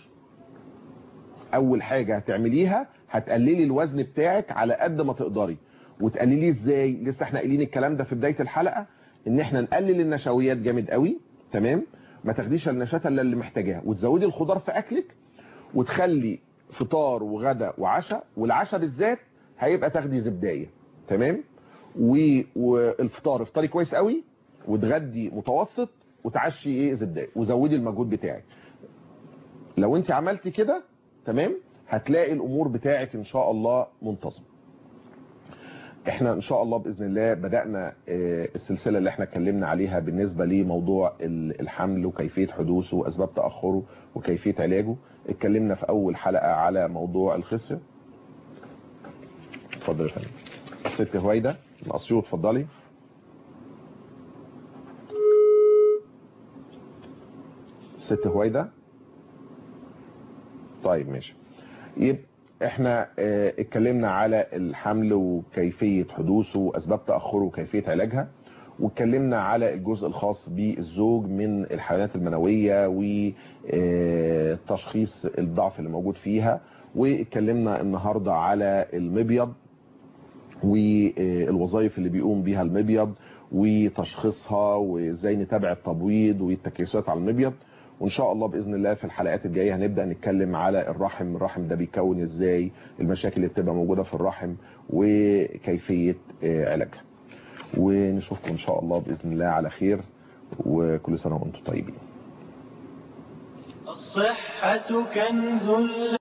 اول حاجه هتعمليها هتقللي الوزن بتاعك على قد ما تقدري وتقلليه ازاي لسه احنا قايلين الكلام ده في بدايه الحلقه ان احنا نقلل النشويات جامد قوي تمام ما تاخديش النشاط الا اللي محتاجاها وتزودي الخضار في اكلك وتخلي فطار وغدا وعشاء والعشاء بالذات هيبقى تاخدي زبدايه تمام و- والفطار افطري كويس قوي وتغدي متوسط وتعشي ايه زبدايه وزودي المجهود بتاعك لو انت عملتي كده تمام هتلاقي الامور بتاعك ان شاء الله منتظم احنا ان شاء الله باذن الله بدانا آه، السلسله اللي احنا اتكلمنا عليها بالنسبه لموضوع ال- الحمل وكيفيه حدوثه واسباب تاخره وكيفيه علاجه اتكلمنا في اول حلقه على موضوع الخصيه اتفضل يا فندم الست هويده من اسيوط اتفضلي الست هويده طيب ماشي يبقى احنا اه اتكلمنا على الحمل وكيفية حدوثه واسباب تأخره وكيفية علاجها واتكلمنا على الجزء الخاص بالزوج من الحيوانات المنوية وتشخيص الضعف اللي موجود فيها واتكلمنا النهاردة على المبيض والوظائف اللي بيقوم بيها المبيض وتشخيصها وازاي نتابع التبويض والتكيسات على المبيض وان شاء الله باذن الله في الحلقات الجايه هنبدا نتكلم على الرحم الرحم ده بيكون ازاي المشاكل اللي بتبقى موجوده في الرحم وكيفيه آه، علاجها ونشوفكم ان شاء الله باذن الله على خير وكل سنه وانتم طيبين الصحة كنز لا